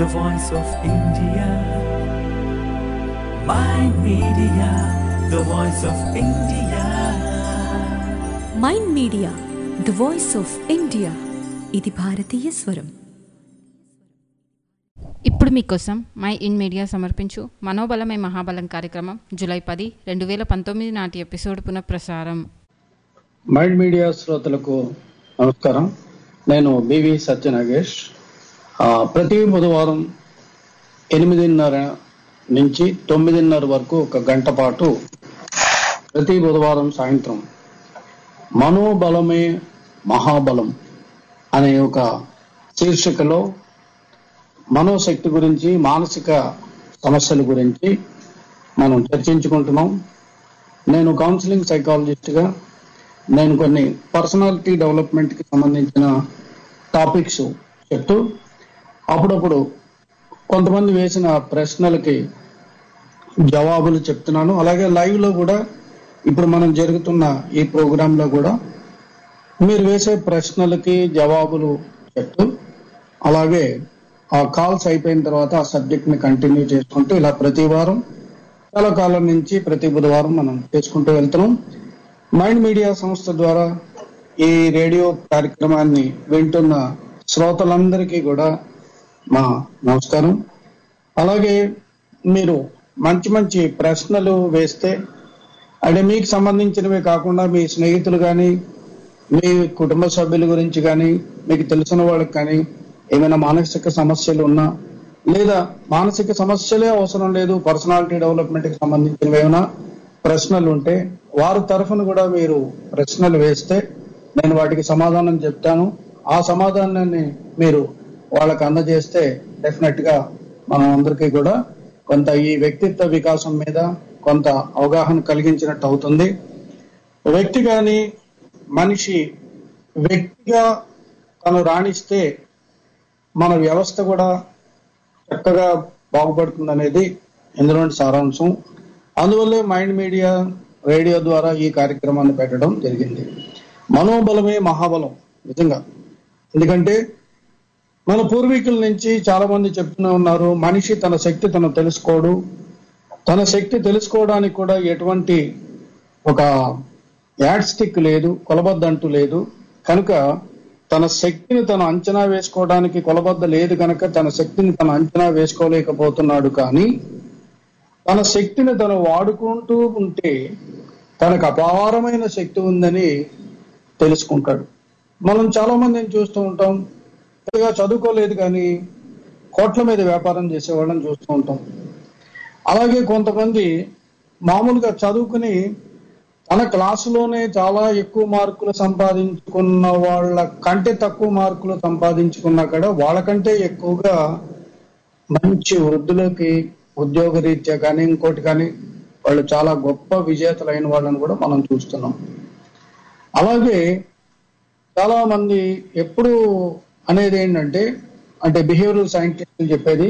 the voice of India. My media, the voice of India. Mind media the voice of India ఇది భారతీయ స్వరం ఇప్పుడు మీకోసం my in media సమర్పించు మనోబలమే మహాబలం కార్యక్రమం జూలై పది రెండు వేల పంతొమ్మిది నాటి ఎపిసోడ్ పునఃప్రసారం మైండ్ మీడియా శ్రోతలకు నమస్కారం నేను బివి సత్యనాగేష్ ఆ, ప్రతి బుధవారం ఎనిమిదిన్నర నుంచి తొమ్మిదిన్నర వరకు ఒక గంట పాటు ప్రతి బుధవారం సాయంత్రం మనోబలమే మహాబలం అనే ఒక శీర్షికలో మనోశక్తి గురించి మానసిక సమస్యల గురించి మనం చర్చించుకుంటున్నాం నేను కౌన్సిలింగ్ సైకాలజిస్ట్గా నేను కొన్ని పర్సనాలిటీ డెవలప్మెంట్కి సంబంధించిన టాపిక్స్ చెప్తూ అప్పుడప్పుడు కొంతమంది వేసిన ప్రశ్నలకి జవాబులు చెప్తున్నాను అలాగే లైవ్ లో కూడా ఇప్పుడు మనం జరుగుతున్న ఈ ప్రోగ్రామ్ లో కూడా మీరు వేసే ప్రశ్నలకి జవాబులు చెప్తూ అలాగే ఆ కాల్స్ అయిపోయిన తర్వాత ఆ సబ్జెక్ట్ ని కంటిన్యూ చేసుకుంటూ ఇలా ప్రతి వారం చాలా కాలం నుంచి ప్రతి బుధవారం మనం చేసుకుంటూ వెళ్తున్నాం మైండ్ మీడియా సంస్థ ద్వారా ఈ రేడియో కార్యక్రమాన్ని వింటున్న శ్రోతలందరికీ కూడా మా నమస్కారం అలాగే మీరు మంచి మంచి ప్రశ్నలు వేస్తే అంటే మీకు సంబంధించినవే కాకుండా మీ స్నేహితులు కానీ మీ కుటుంబ సభ్యుల గురించి కానీ మీకు తెలిసిన వాళ్ళకి కానీ ఏమైనా మానసిక సమస్యలు ఉన్నా లేదా మానసిక సమస్యలే అవసరం లేదు పర్సనాలిటీ డెవలప్మెంట్ కి సంబంధించినవి ఏమైనా ప్రశ్నలు ఉంటే వారి తరఫున కూడా మీరు ప్రశ్నలు వేస్తే నేను వాటికి సమాధానం చెప్తాను ఆ సమాధానాన్ని మీరు వాళ్ళకి అందజేస్తే డెఫినెట్ గా మనం అందరికీ కూడా కొంత ఈ వ్యక్తిత్వ వికాసం మీద కొంత అవగాహన కలిగించినట్టు అవుతుంది వ్యక్తి కానీ మనిషి వ్యక్తిగా తను రాణిస్తే మన వ్యవస్థ కూడా చక్కగా బాగుపడుతుంది అనేది ఇందులోని సారాంశం అందువల్లే మైండ్ మీడియా రేడియో ద్వారా ఈ కార్యక్రమాన్ని పెట్టడం జరిగింది మనోబలమే మహాబలం నిజంగా ఎందుకంటే మన పూర్వీకుల నుంచి చాలా మంది చెప్తూనే ఉన్నారు మనిషి తన శక్తి తను తెలుసుకోడు తన శక్తి తెలుసుకోవడానికి కూడా ఎటువంటి ఒక యాడ్ స్టిక్ లేదు కొలబద్ద లేదు కనుక తన శక్తిని తను అంచనా వేసుకోవడానికి కొలబద్ద లేదు కనుక తన శక్తిని తను అంచనా వేసుకోలేకపోతున్నాడు కానీ తన శక్తిని తను వాడుకుంటూ ఉంటే తనకు అపారమైన శక్తి ఉందని తెలుసుకుంటాడు మనం చాలా మందిని చూస్తూ ఉంటాం పెద్దగా చదువుకోలేదు కానీ కోట్ల మీద వ్యాపారం చేసే వాళ్ళని చూస్తూ ఉంటాం అలాగే కొంతమంది మామూలుగా చదువుకుని తన క్లాసులోనే చాలా ఎక్కువ మార్కులు సంపాదించుకున్న వాళ్ళ కంటే తక్కువ మార్కులు సంపాదించుకున్నా కూడా వాళ్ళకంటే ఎక్కువగా మంచి వృద్ధులకి ఉద్యోగ రీత్యా కానీ ఇంకోటి కానీ వాళ్ళు చాలా గొప్ప విజేతలైన వాళ్ళని కూడా మనం చూస్తున్నాం అలాగే చాలా మంది ఎప్పుడు అనేది ఏంటంటే అంటే బిహేవియరల్ సైంటిస్టులు చెప్పేది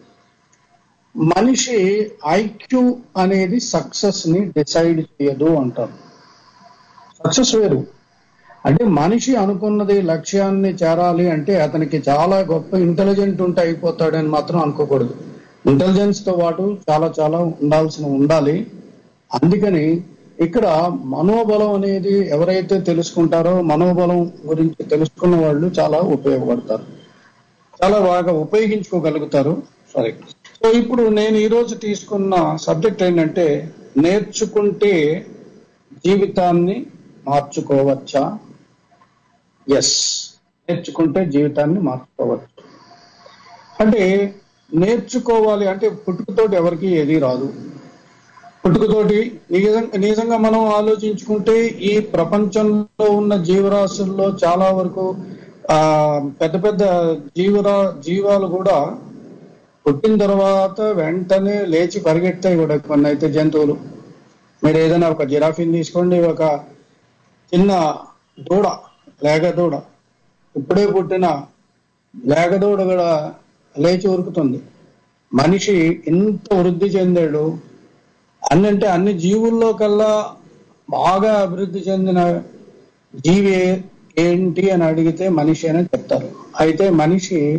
మనిషి ఐక్యూ అనేది సక్సెస్ ని డిసైడ్ చేయదు అంటారు సక్సెస్ వేరు అంటే మనిషి అనుకున్నది లక్ష్యాన్ని చేరాలి అంటే అతనికి చాలా గొప్ప ఇంటెలిజెంట్ ఉంటే అయిపోతాడని మాత్రం అనుకోకూడదు ఇంటెలిజెన్స్ తో పాటు చాలా చాలా ఉండాల్సిన ఉండాలి అందుకని ఇక్కడ మనోబలం అనేది ఎవరైతే తెలుసుకుంటారో మనోబలం గురించి తెలుసుకున్న వాళ్ళు చాలా ఉపయోగపడతారు చాలా బాగా ఉపయోగించుకోగలుగుతారు సరే సో ఇప్పుడు నేను ఈ రోజు తీసుకున్న సబ్జెక్ట్ ఏంటంటే నేర్చుకుంటే జీవితాన్ని మార్చుకోవచ్చా ఎస్ నేర్చుకుంటే జీవితాన్ని మార్చుకోవచ్చు అంటే నేర్చుకోవాలి అంటే పుట్టుకతోటి ఎవరికి ఏది రాదు పుట్టుకతోటి నిజంగా నిజంగా మనం ఆలోచించుకుంటే ఈ ప్రపంచంలో ఉన్న జీవరాశుల్లో చాలా వరకు ఆ పెద్ద పెద్ద జీవరా జీవాలు కూడా పుట్టిన తర్వాత వెంటనే లేచి పరిగెత్తాయి కూడా కొన్ని అయితే జంతువులు మీరు ఏదైనా ఒక జిరాఫీని తీసుకోండి ఒక చిన్న దూడ లేగ దూడ ఇప్పుడే పుట్టిన లేగ దూడ కూడా లేచి ఉరుకుతుంది మనిషి ఇంత వృద్ధి చెందాడు అన్నంటే అన్ని జీవుల్లో కల్లా బాగా అభివృద్ధి చెందిన జీవి ఏంటి అని అడిగితే మనిషి అని చెప్తారు అయితే మనిషి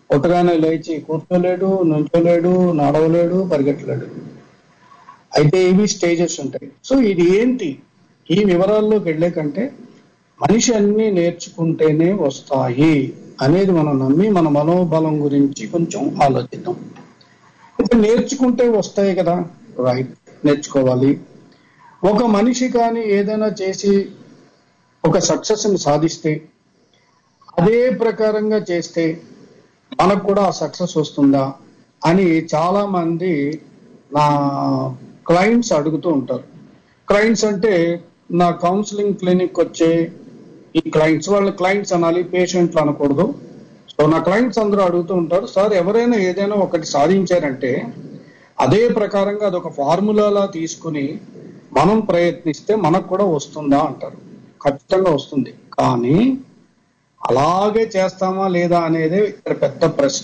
పుట్టగానే లేచి కూర్చోలేడు నుంచోలేడు నడవలేడు పరిగెట్టలేడు అయితే ఇవి స్టేజెస్ ఉంటాయి సో ఇది ఏంటి ఈ వివరాల్లోకి వెళ్ళే కంటే మనిషి అన్ని నేర్చుకుంటేనే వస్తాయి అనేది మనం నమ్మి మన మనోబలం గురించి కొంచెం ఆలోచిద్దాం అయితే నేర్చుకుంటే వస్తాయి కదా రైట్ నేర్చుకోవాలి ఒక మనిషి కానీ ఏదైనా చేసి ఒక సక్సెస్ ని సాధిస్తే అదే ప్రకారంగా చేస్తే మనకు కూడా ఆ సక్సెస్ వస్తుందా అని చాలా మంది నా క్లయింట్స్ అడుగుతూ ఉంటారు క్లయింట్స్ అంటే నా కౌన్సిలింగ్ క్లినిక్ వచ్చే ఈ క్లయింట్స్ వాళ్ళ క్లయింట్స్ అనాలి పేషెంట్లు అనకూడదు సో నా క్లయింట్స్ అందరూ అడుగుతూ ఉంటారు సార్ ఎవరైనా ఏదైనా ఒకటి సాధించారంటే అదే ప్రకారంగా అదొక ఫార్ములాలా తీసుకుని మనం ప్రయత్నిస్తే మనకు కూడా వస్తుందా అంటారు ఖచ్చితంగా వస్తుంది కానీ అలాగే చేస్తామా లేదా అనేది ఇక్కడ పెద్ద ప్రశ్న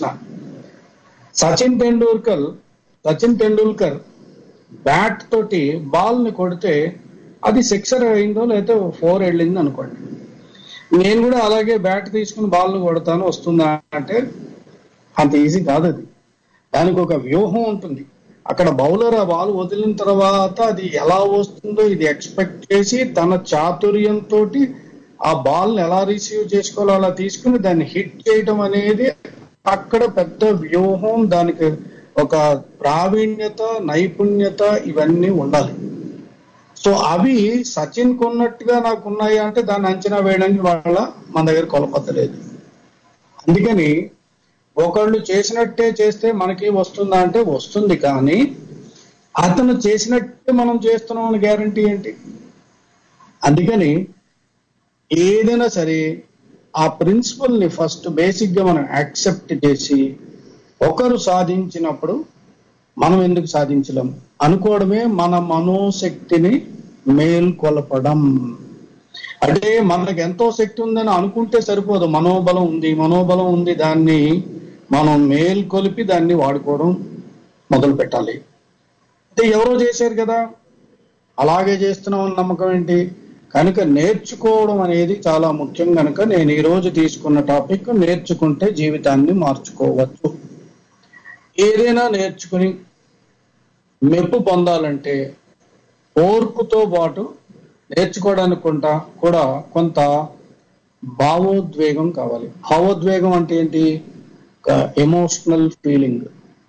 సచిన్ టెండూల్కర్ సచిన్ టెండూల్కర్ బ్యాట్ తోటి బాల్ ని కొడితే అది సిక్సర్ అయిందో లేకపోతే ఫోర్ వెళ్ళింది అనుకోండి నేను కూడా అలాగే బ్యాట్ తీసుకుని బాల్ ని కొడతాను వస్తుందా అంటే అంత ఈజీ కాదు అది దానికి ఒక వ్యూహం ఉంటుంది అక్కడ బౌలర్ ఆ బాల్ వదిలిన తర్వాత అది ఎలా వస్తుందో ఇది ఎక్స్పెక్ట్ చేసి తన చాతుర్యంతో ఆ బాల్ ని ఎలా రిసీవ్ చేసుకోవాలో అలా తీసుకుని దాన్ని హిట్ చేయడం అనేది అక్కడ పెద్ద వ్యూహం దానికి ఒక ప్రావీణ్యత నైపుణ్యత ఇవన్నీ ఉండాలి సో అవి సచిన్ కొన్నట్టుగా నాకు ఉన్నాయి అంటే దాన్ని అంచనా వేయడానికి వాళ్ళ మన దగ్గర కొలపత్తలేదు అందుకని ఒకళ్ళు చేసినట్టే చేస్తే మనకి వస్తుందా అంటే వస్తుంది కానీ అతను చేసినట్టే మనం చేస్తున్నాం అని గ్యారంటీ ఏంటి అందుకని ఏదైనా సరే ఆ ప్రిన్సిపల్ ని ఫస్ట్ బేసిక్ గా మనం యాక్సెప్ట్ చేసి ఒకరు సాధించినప్పుడు మనం ఎందుకు సాధించలేం అనుకోవడమే మన మనోశక్తిని మేల్కొలపడం అంటే మనకు ఎంతో శక్తి ఉందని అనుకుంటే సరిపోదు మనోబలం ఉంది మనోబలం ఉంది దాన్ని మనం మేల్కొలిపి దాన్ని వాడుకోవడం మొదలు పెట్టాలి అంటే ఎవరో చేశారు కదా అలాగే చేస్తున్నాం అన్న నమ్మకం ఏంటి కనుక నేర్చుకోవడం అనేది చాలా ముఖ్యం కనుక నేను ఈ రోజు తీసుకున్న టాపిక్ నేర్చుకుంటే జీవితాన్ని మార్చుకోవచ్చు ఏదైనా నేర్చుకుని మెప్పు పొందాలంటే ఓర్పుతో పాటు నేర్చుకోవడానికి కొంత కూడా కొంత భావోద్వేగం కావాలి భావోద్వేగం అంటే ఏంటి ఒక ఎమోషనల్ ఫీలింగ్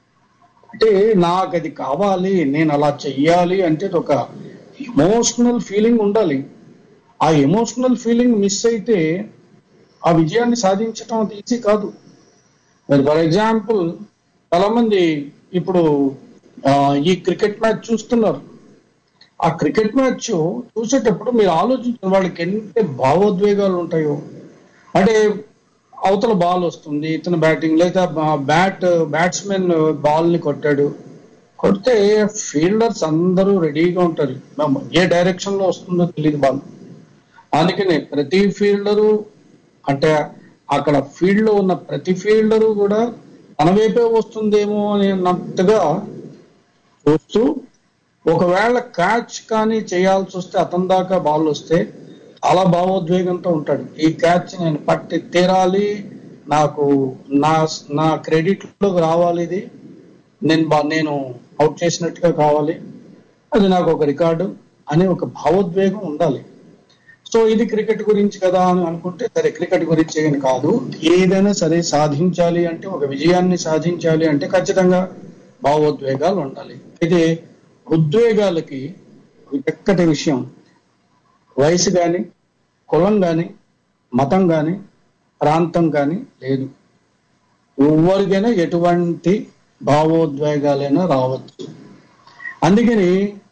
అంటే నాకు అది కావాలి నేను అలా చెయ్యాలి అంటే ఒక ఎమోషనల్ ఫీలింగ్ ఉండాలి ఆ ఎమోషనల్ ఫీలింగ్ మిస్ అయితే ఆ విజయాన్ని సాధించడం అది ఈజీ కాదు మరి ఫర్ ఎగ్జాంపుల్ చాలా మంది ఇప్పుడు ఆ, ఈ క్రికెట్ మ్యాచ్ చూస్తున్నారు ఆ క్రికెట్ మ్యాచ్ చూసేటప్పుడు మీరు ఆలోచించిన వాళ్ళకి ఎన్ని భావోద్వేగాలు ఉంటాయో అంటే అవతల బాల్ వస్తుంది ఇతను బ్యాటింగ్ లేదా బ్యాట్ బ్యాట్స్మెన్ బాల్ ని కొట్టాడు కొడితే ఫీల్డర్స్ అందరూ రెడీగా ఉంటారు మేము ఏ డైరెక్షన్ లో వస్తుందో తెలియదు బాల్ అందుకని ప్రతి ఫీల్డరు అంటే అక్కడ ఫీల్డ్ లో ఉన్న ప్రతి ఫీల్డరు కూడా తన వైపే వస్తుందేమో అన్నట్టుగా చూస్తూ ఒకవేళ క్యాచ్ కానీ చేయాల్సి వస్తే అతని దాకా బాల్ వస్తే చాలా భావోద్వేగంతో ఉంటాడు ఈ క్యాచ్ నేను పట్టి తీరాలి నాకు నా నా క్రెడిట్ లోకి రావాలి ఇది నేను బా నేను అవుట్ చేసినట్టుగా కావాలి అది నాకు ఒక రికార్డు అనే ఒక భావోద్వేగం ఉండాలి సో ఇది క్రికెట్ గురించి కదా అని అనుకుంటే సరే క్రికెట్ గురించి ఏం కాదు ఏదైనా సరే సాధించాలి అంటే ఒక విజయాన్ని సాధించాలి అంటే ఖచ్చితంగా భావోద్వేగాలు ఉండాలి అయితే ఉద్వేగాలకి ఒక చక్కటి విషయం వయసు కానీ కులం కానీ మతం కానీ ప్రాంతం కానీ లేదు ఎవరికైనా ఎటువంటి భావోద్వేగాలైనా రావచ్చు అందుకని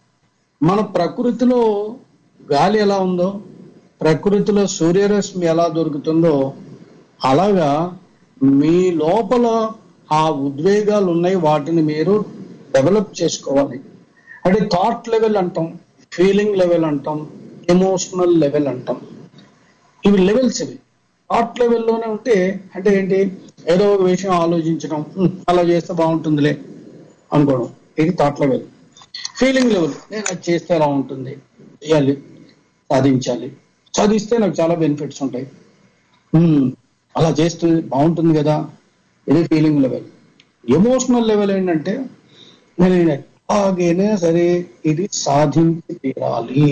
మన ప్రకృతిలో గాలి ఎలా ఉందో ప్రకృతిలో సూర్యరశ్మి ఎలా దొరుకుతుందో అలాగా మీ లోపల ఆ ఉద్వేగాలు ఉన్నాయి వాటిని మీరు డెవలప్ చేసుకోవాలి అంటే థాట్ లెవెల్ అంటాం ఫీలింగ్ లెవెల్ అంటాం ఎమోషనల్ లెవెల్ అంటాం ఇవి లెవెల్స్ ఇవి థాట్ లెవెల్లోనే ఉంటే అంటే ఏంటి ఏదో ఒక విషయం ఆలోచించడం "హ్మ్, అలా చేస్తే బాగుంటుందిలే అనుకోవడం ఇది థాట్ లెవెల్ ఫీలింగ్ లెవెల్ నేను అది చేస్తే ఎలా ఉంటుంది చేయాలి సాధించాలి సాధిస్తే నాకు చాలా బెనిఫిట్స్ ఉంటాయి "హ్మ్, అలా చేస్తే బాగుంటుంది కదా ఇది ఫీలింగ్ లెవెల్ ఎమోషనల్ లెవెల్ ఏంటంటే నేను ఎలాగైనా సరే ఇది సాధించి తీరాలి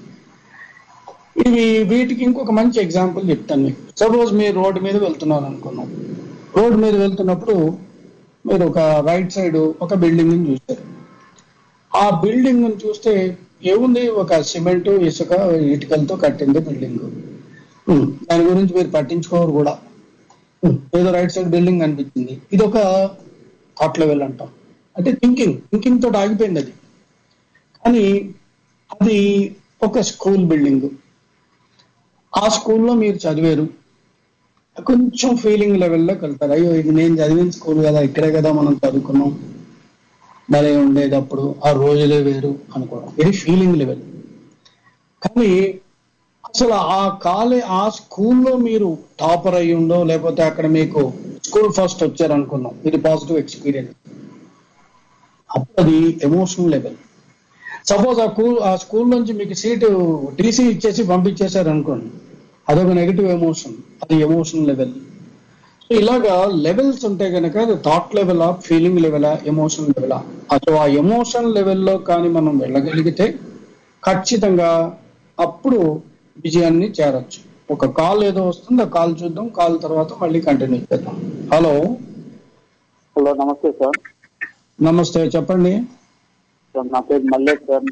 ఇవి వీటికి ఇంకొక మంచి ఎగ్జాంపుల్ చెప్తాను మీకు సపోజ్ మీరు రోడ్డు మీద వెళ్తున్నారు అనుకున్నాం రోడ్డు మీద వెళ్తున్నప్పుడు మీరు ఒక రైట్ సైడ్ ఒక బిల్డింగ్ చూస్తారు ఆ బిల్డింగ్ చూస్తే ఏముంది ఒక సిమెంట్ ఇసుక ఇటుకలతో కట్టింది బిల్డింగ్ దాని గురించి మీరు పట్టించుకోరు కూడా ఉమ్, ఏదో రైట్ సైడ్ బిల్డింగ్ అనిపించింది ఇది ఒక థాట్ లెవెల్ అంటాం అంటే థింకింగ్ థింకింగ్ తోటి ఆగిపోయింది అది కానీ అది ఒక స్కూల్ బిల్డింగ్ ఆ స్కూల్లో మీరు చదివారు కొంచెం ఫీలింగ్ లెవెల్లోకి వెళ్తారు అయ్యో ఇది నేను చదివిన స్కూల్ కదా ఇక్కడే కదా మనం చదువుకున్నాం భలే ఉండేది అప్పుడు ఆ రోజులే వేరు అనుకోవడం ఇది ఫీలింగ్ లెవెల్ కానీ అసలు ఆ కాలే ఆ స్కూల్లో మీరు టాపర్ అయ్యి ఉండో లేకపోతే అక్కడ మీకు స్కూల్ ఫస్ట్ వచ్చారనుకున్నాం ఇది పాజిటివ్ ఎక్స్పీరియన్స్ అప్పుడు అది ఎమోషనల్ లెవెల్ సపోజ్ ఆ స్కూల్ ఆ స్కూల్ నుంచి మీకు సీటు టీసీ ఇచ్చేసి పంపించేశారు అనుకోండి అదొక నెగిటివ్ ఎమోషన్ అది ఎమోషన్ లెవెల్ సో ఇలాగా లెవెల్స్ ఉంటాయి కనుక అది థాట్ లెవెలా ఫీలింగ్ లెవెలా ఎమోషన్ లెవెలా అసలు ఆ ఎమోషన్ లెవెల్లో కానీ మనం వెళ్ళగలిగితే ఖచ్చితంగా అప్పుడు విజయాన్ని చేరొచ్చు ఒక కాల్ ఏదో వస్తుంది ఆ కాల్ చూద్దాం కాల్ తర్వాత మళ్ళీ కంటిన్యూ చేద్దాం హలో హలో నమస్తే సార్ నమస్తే చెప్పండి సార్ నా పేరు మల్లేష్ సార్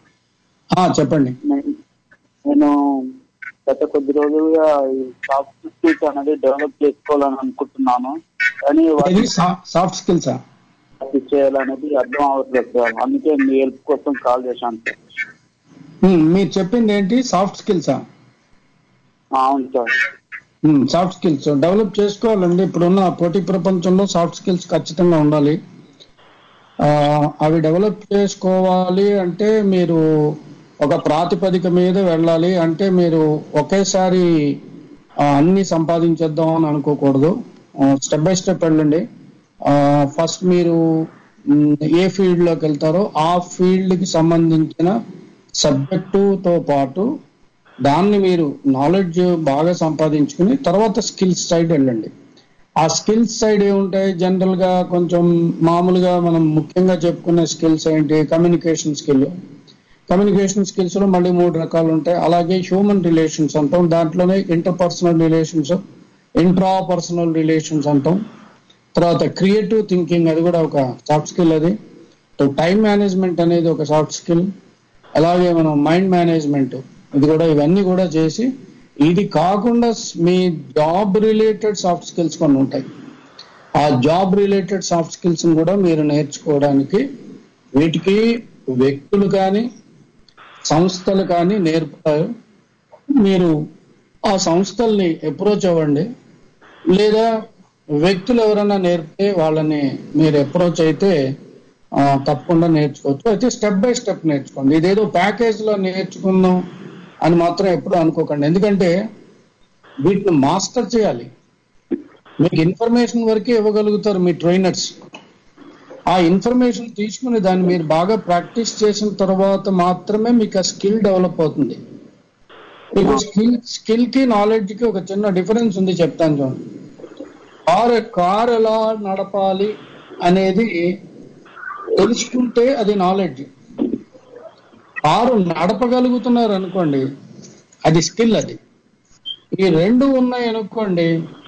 ఆ చెప్పండి నే- నేను గత కొద్ది రోజులుగా ఈ సాఫ్ట్ స్కిల్స్ అనేది డెవలప్ చేసుకోవాలని అనుకుంటున్నాను కానీ ఇది వాటిని సాఫ్ట్ స్కిల్సా చేయాలనేది అర్థం అవ్వట్లేదు సార్ అందుకే మీ హెల్ప్ కోసం కాల్ చేశాను సార్ మీరు చెప్పింది ఏంటి సాఫ్ట్ స్కిల్సా ఆ, అవును సార్ సాఫ్ట్ స్కిల్స్ డెవలప్ చేసుకోవాలండి ఇప్పుడున్న పోటీ ప్రపంచంలో సాఫ్ట్ స్కిల్స్ ఖచ్చితంగా ఉండాలి ఆ, అవి డెవలప్ చేసుకోవాలి అంటే మీరు ఒక ప్రాతిపదిక మీద వెళ్ళాలి అంటే మీరు ఒకేసారి ఆ, అన్ని సంపాదించేద్దాం అని అనుకోకూడదు స్టెప్ బై స్టెప్ వెళ్ళండి ఫస్ట్ మీరు మ్, ఏ ఫీల్డ్ లోకి వెళ్తారో ఆ ఫీల్డ్ కి సంబంధించిన సబ్జెక్టుతో పాటు దాన్ని మీరు నాలెడ్జ్ బాగా సంపాదించుకుని తర్వాత స్కిల్స్ సైడ్ వెళ్ళండి ఆ స్కిల్స్ సైడ్ ఏముంటాయి జనరల్ గా కొంచెం మామూలుగా మనం ముఖ్యంగా చెప్పుకునే స్కిల్స్ ఏంటి కమ్యూనికేషన్ స్కిల్ కమ్యూనికేషన్ స్కిల్స్ లో మళ్ళీ మూడు రకాలు ఉంటాయి అలాగే హ్యూమన్ రిలేషన్స్ అంటాం దాంట్లోనే interpersonal relations intra personal relations అంటాం తర్వాత క్రియేటివ్ థింకింగ్ అది కూడా ఒక సాఫ్ట్ స్కిల్ అది టైం మేనేజ్మెంట్ అనేది ఒక సాఫ్ట్ స్కిల్ అలాగే మనం మైండ్ మేనేజ్మెంట్ ఇది కూడా ఇవన్నీ కూడా చేసి ఇది కాకుండా స్- మీ జాబ్ రిలేటెడ్ సాఫ్ట్ స్కిల్స్ కొన్ని ఉంటాయి ఆ జాబ్ రిలేటెడ్ సాఫ్ట్ స్కిల్స్ కూడా మీరు నేర్చుకోవడానికి వీటికి వ్యక్తులు కానీ సంస్థలు కానీ నేర్పుతారు మీరు ఆ సంస్థల్ని అప్రోచ్ అవ్వండి లేదా వ్యక్తులు ఎవరైనా నేర్పితే వాళ్ళని మీరు అప్రోచ్ అయితే ఆ, తప్పకుండా నేర్చుకోవచ్చు అయితే స్టెప్ బై స్టెప్ నేర్చుకోండి ఇదేదో ప్యాకేజ్ లో నేర్చుకుందాం అని మాత్రం ఎప్పుడు అనుకోకండి ఎందుకంటే వీటిని మాస్టర్ చేయాలి మీకు ఇన్ఫర్మేషన్ వరకే ఇవ్వగలుగుతారు మీ ట్రైనర్స్ ఆ ఇన్ఫర్మేషన్ తీసుకుని దాన్ని మీరు బాగా ప్రాక్టీస్ చేసిన తర్వాత మాత్రమే మీకు ఆ స్కిల్ డెవలప్ అవుతుంది మీకు స్కిల్ స్కిల్ కి నాలెడ్జ్ కి ఒక చిన్న డిఫరెన్స్ ఉంది చెప్తాను చూడండి కార్ కార్ ఎలా నడపాలి అనేది తెలుసుకుంటే అది నాలెడ్జ్ కారు నడపగలుగుతున్నారు అనుకోండి అది స్కిల్ అది ఈ రెండు ఉన్నాయి అనుకోండి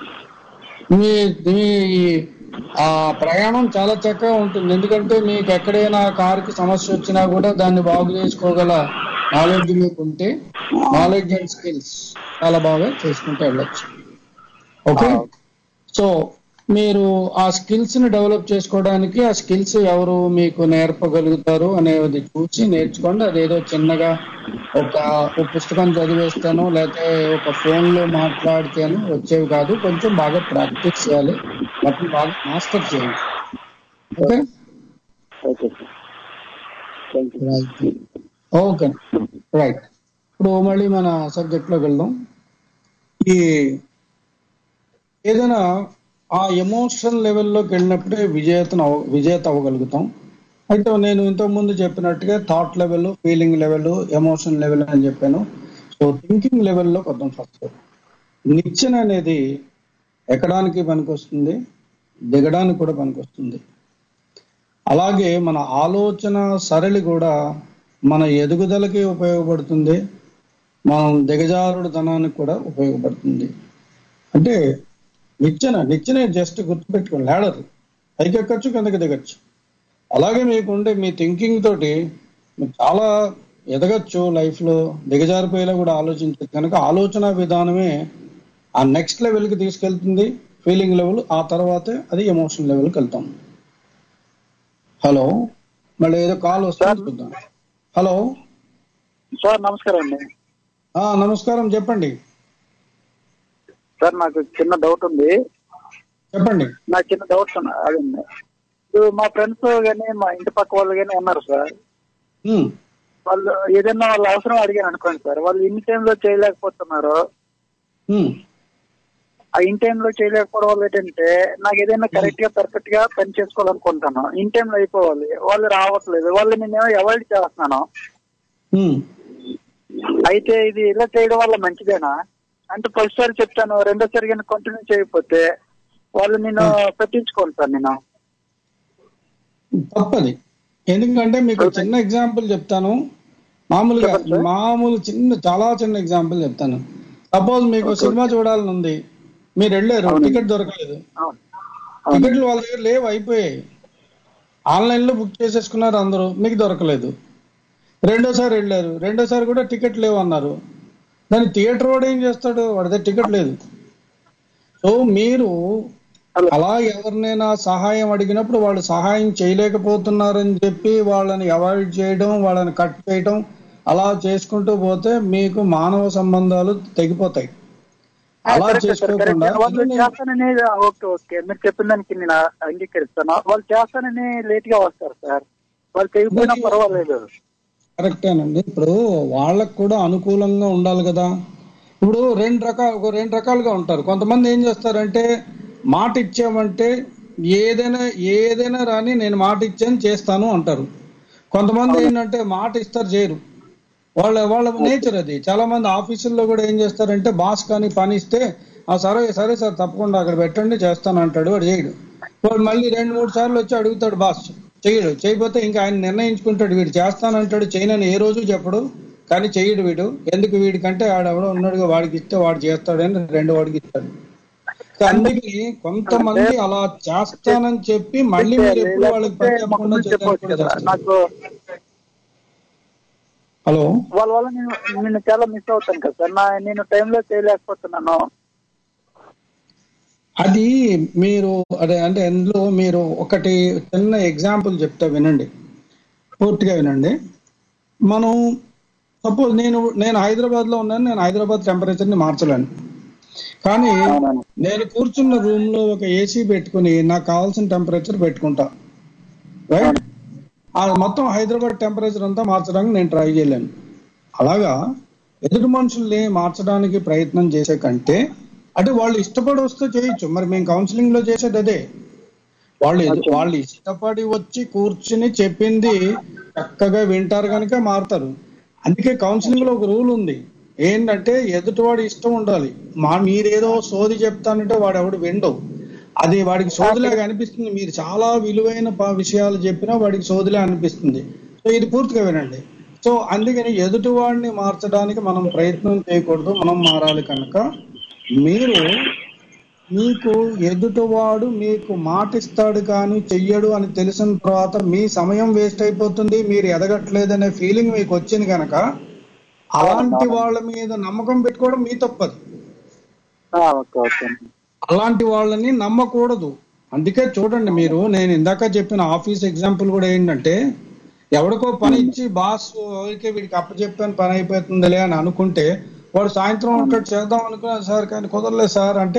మీ మీ ఆ ప్రయాణం చాలా చక్కగా ఉంటుంది ఎందుకంటే మీకు ఎక్కడైనా కారుకి సమస్య వచ్చినా కూడా దాన్ని బాగు చేసుకోగల నాలెడ్జ్ మీకు ఉంటే నాలెడ్జ్ అండ్ స్కిల్స్ చాలా బాగా చేసుకుంటూ వెళ్ళొచ్చు ఓకే సో మీరు ఆ స్కిల్స్ ని డెవలప్ చేసుకోవడానికి ఆ స్కిల్స్ ఎవరు మీకు నేర్పగలుగుతారు అనేది చూసి నేర్చుకోండి అదేదో చిన్నగా ఒక ఒక పుస్తకం చదివేస్తాను లేకపోతే ఒక ఫోన్ లో మాట్లాడితేను వచ్చేవి కాదు కొంచెం బాగా ప్రాక్టీస్ చేయాలి వాటిని బాగా మాస్టర్ చేయండి okay okay sir thank you right okay right ఇప్పుడు మళ్ళీ మన సబ్జెక్ట్ లోకి వెళ్దాం ఈ ఏదైనా ఆ ఎమోషన్ లెవెల్లోకి వెళ్ళినప్పుడే విజేతను అవ విజేత అవ్వగలుగుతాం అయితే నేను ఇంతకు ముందు చెప్పినట్టుగా thought level feeling level emotion level అని చెప్పాను సో థింకింగ్ లెవెల్లో కొద్దాం ఫస్ట్ నిచ్చెన అనేది ఎక్కడానికి పనికొస్తుంది దిగడానికి కూడా పనికొస్తుంది అలాగే మన ఆలోచన సరళి కూడా మన ఎదుగుదలకి ఉపయోగపడుతుంది మనం దిగజారుడు ధనానికి కూడా ఉపయోగపడుతుంది అంటే నిచ్చెన నిచ్చెన జస్ట్ గుర్తుపెట్టుకోండి లేడర్ పైకి ఎక్కచ్చు కిందకి దిగచ్చు అలాగే మీకు ఉండే మీ థింకింగ్ తోటి మీరు చాలా ఎదగచ్చు లైఫ్ లో దిగజారిపోయేలా కూడా ఆలోచించచ్చు కనుక ఆలోచన విధానమే ఆ నెక్స్ట్ లెవెల్కి తీసుకెళ్తుంది ఫీలింగ్ లెవెల్ ఆ తర్వాతే అది ఎమోషన్ లెవెల్కి వెళ్తాం హలో మళ్ళీ ఏదో కాల్ వస్తుంది చూద్దాం హలో సార్ నమస్కారం అండి ఆ, నమస్కారం చెప్పండి సార్ నాకు చిన్న డౌట్ ఉంది చెప్పండి నాకు చిన్న డౌట్స్ ఉన్నాయి అదండి ఇప్పుడు మా ఫ్రెండ్స్ కానీ మా ఇంటి పక్క వాళ్ళు కానీ ఉన్నారు సార్ ఉమ్, వాళ్ళు ఏదైనా వాళ్ళ అవసరం అడిగాను అనుకోండి సార్ వాళ్ళు ఇన్ టైంలో చేయలేకపోతున్నారు ఉమ్, ఆ ఇన్ టైంలో చేయలేకపోవడం వల్ల ఏంటంటే నాకు ఏదైనా కరెక్ట్ గా పర్ఫెక్ట్ గా పని చేసుకోవాలనుకుంటాను ఇన్ టైంలో అయిపోవాలి వాళ్ళు రావట్లేదు వాళ్ళు నేనేమో అవాయిడ్ చేస్తున్నాను ఉమ్. అయితే ఇది ఇలా చేయడం వల్ల మంచిదేనా అంటే ఫస్ట్ సారి చెప్తాను రెండోసారి కానీ కంటిన్యూ చేయకపోతే వాళ్ళు నేను పెట్టించుకోను సార్ నేను తప్పది ఎందుకంటే మీకు చిన్న ఎగ్జాంపుల్ చెప్తాను మామూలుగా చెప్పండి సార్. మామూలు చిన్న చాలా చిన్న ఎగ్జాంపుల్ చెప్తాను సపోజ్ మీకు సినిమా చూడాలని ఉంది మీరు వెళ్ళారు అవునండి. టికెట్ దొరకలేదు అవును అవును. టికెట్లు వాళ్ళ దగ్గర లేవు అయిపోయాయి ఆన్లైన్ లో బుక్ చేసేసుకున్నారు అందరూ మీకు దొరకలేదు రెండోసారి వెళ్ళారు రెండోసారి కూడా టికెట్ లేవు అన్నారు దాని థియేటర్ వాడు ఏం చేస్తాడు వాడి దగ్గర టికెట్ లేదు సో మీరు హలో. అలా ఎవరినైనా సహాయం అడిగినప్పుడు వాళ్ళు సహాయం చేయలేకపోతున్నారని చెప్పి వాళ్ళని అవాయిడ్ చేయడం వాళ్ళని కట్ చేయడం అలా చేసుకుంటూ పోతే మీకు మానవ సంబంధాలు తెగిపోతాయి అలా కరెక్ట్ సార్, కరెక్ట్. చేసుకోకుండా వాళ్ళు చేస్తానని ఓకే ఓకే మీరు చెప్పిన దానికి నేను అంగీకరిస్తాను వాళ్ళు చేస్తానని లేట్ గా వస్తారు సార్ వాళ్ళు తెగిపోయినా మరి- పర్వాలేదు కరెక్టేనండి ఇప్పుడు వాళ్ళకు కూడా అనుకూలంగా ఉండాలి కదా ఇప్పుడు రెండు రకాల ఒక రెండు రకాలుగా ఉంటారు కొంతమంది ఏం చేస్తారంటే మాట ఇచ్చామంటే ఏదైనా ఏదైనా రాని నేను మాట ఇచ్చాను చేస్తాను అంటారు కొంతమంది ఏంటంటే మాట ఇస్తారు చేయరు వాళ్ళ వాళ్ళ నేచర్ అది చాలా మంది ఆఫీసుల్లో కూడా ఏం చేస్తారంటే బాస్ కానీ పని ఇస్తే ఆ సరే సరే సార్ తప్పకుండా అక్కడ పెట్టండి చేస్తాను అంటాడు వాడు చేయడు వాడు మళ్ళీ రెండు మూడు సార్లు వచ్చి అడుగుతాడు బాస్ చేయడు చేయకపోతే ఇంకా ఆయన నిర్ణయించుకుంటాడు వీడు చేస్తానంటాడు చేయనని ఏ రోజు చెప్పడు కానీ చేయడు వీడు ఎందుకు వీడికంటే ఆడెవడో ఉన్నాడుగా వాడికి ఇస్తే వాడు చేస్తాడని రెండు వాడికి ఇస్తాడు సో అందుకే కొంతమంది అలా చేస్తానని చెప్పి మళ్ళీ మీరు ఎప్పుడు వాళ్ళకి పని చెప్పకుండా చేయడానికి కూడా చేస్తారు. నాకు హలో వాళ్ళ వల్ల నేను నేను చాలా మిస్ అవుతాను కదా సార్ నా నేను టైంలో చేయలేకపోతున్నాను అది మీరు అదే అంటే అందులో మీరు ఒకటి చిన్న ఎగ్జాంపుల్ చెప్తా వినండి పూర్తిగా వినండి మనం సపోజ్ నేను నేను హైదరాబాద్ లో ఉన్నాను నేను హైదరాబాద్ టెంపరేచర్ ని మార్చలేను కానీ అవునండి. నేను కూర్చున్న రూమ్ లో ఒక ఏసీ పెట్టుకుని నాకు కావాల్సిన టెంపరేచర్ పెట్టుకుంటా రైట్ ఆ మొత్తం హైదరాబాద్ టెంపరేచర్ అంతా మార్చడానికి నేను ట్రై చేయలేను అలాగా ఎదుటి మనుషుల్ని మార్చడానికి ప్రయత్నం చేసే కంటే అంటే వాళ్ళు ఇష్టపడి వస్తే చేయొచ్చు మరి మేము కౌన్సిలింగ్ లో చేసేది అదే వాళ్ళు ఎదు- వాళ్ళు ఇష్టపడి వచ్చి కూర్చుని చెప్పింది చక్కగా వింటారు కనుక మారుతారు అందుకే కౌన్సిలింగ్ లో ఒక రూల్ ఉంది ఏంటంటే ఎదుటివాడి ఇష్టం ఉండాలి మా మీరేదో సోది చెప్తానంటే వాడు ఎవడు విండవు అది వాడికి సోదిలాగా అనిపిస్తుంది మీరు చాలా విలువైన ప- విషయాలు చెప్పినా వాడికి సోదిలా అనిపిస్తుంది సో ఇది పూర్తిగా వినండి సో అందుకని ఎదుటివాడిని మార్చడానికి మనం ప్రయత్నం చేయకూడదు మనం మారాలి కనుక మీరు మీకు ఎదుటివాడు మీకు మాటిస్తాడు కానీ చెయ్యడు అని తెలిసిన తర్వాత మీ సమయం వేస్ట్ అయిపోతుంది మీరు ఎదగట్లేదనే ఫీలింగ్ మీకు వచ్చింది కనుక అలాంటి వాళ్ళ మీద నమ్మకం పెట్టుకోవడం మీ తప్పది ఆ, ఓకే ఓకే అలాంటి వాళ్ళని నమ్మకూడదు అందుకే చూడండి మీరు నేను ఇందాక చెప్పిన ఆఫీస్ ఎగ్జాంపుల్ కూడా ఏంటంటే ఎవడికో పని ఇచ్చి బాస్ ఓకే వీడికి అప్పచెప్పాను పని అయిపోతుందిలే అని అనుకుంటే వాడు సాయంత్రం ఉంటాడు చేద్దాం అనుకున్నాను సార్ కానీ కుదరలేదు సార్ అంటే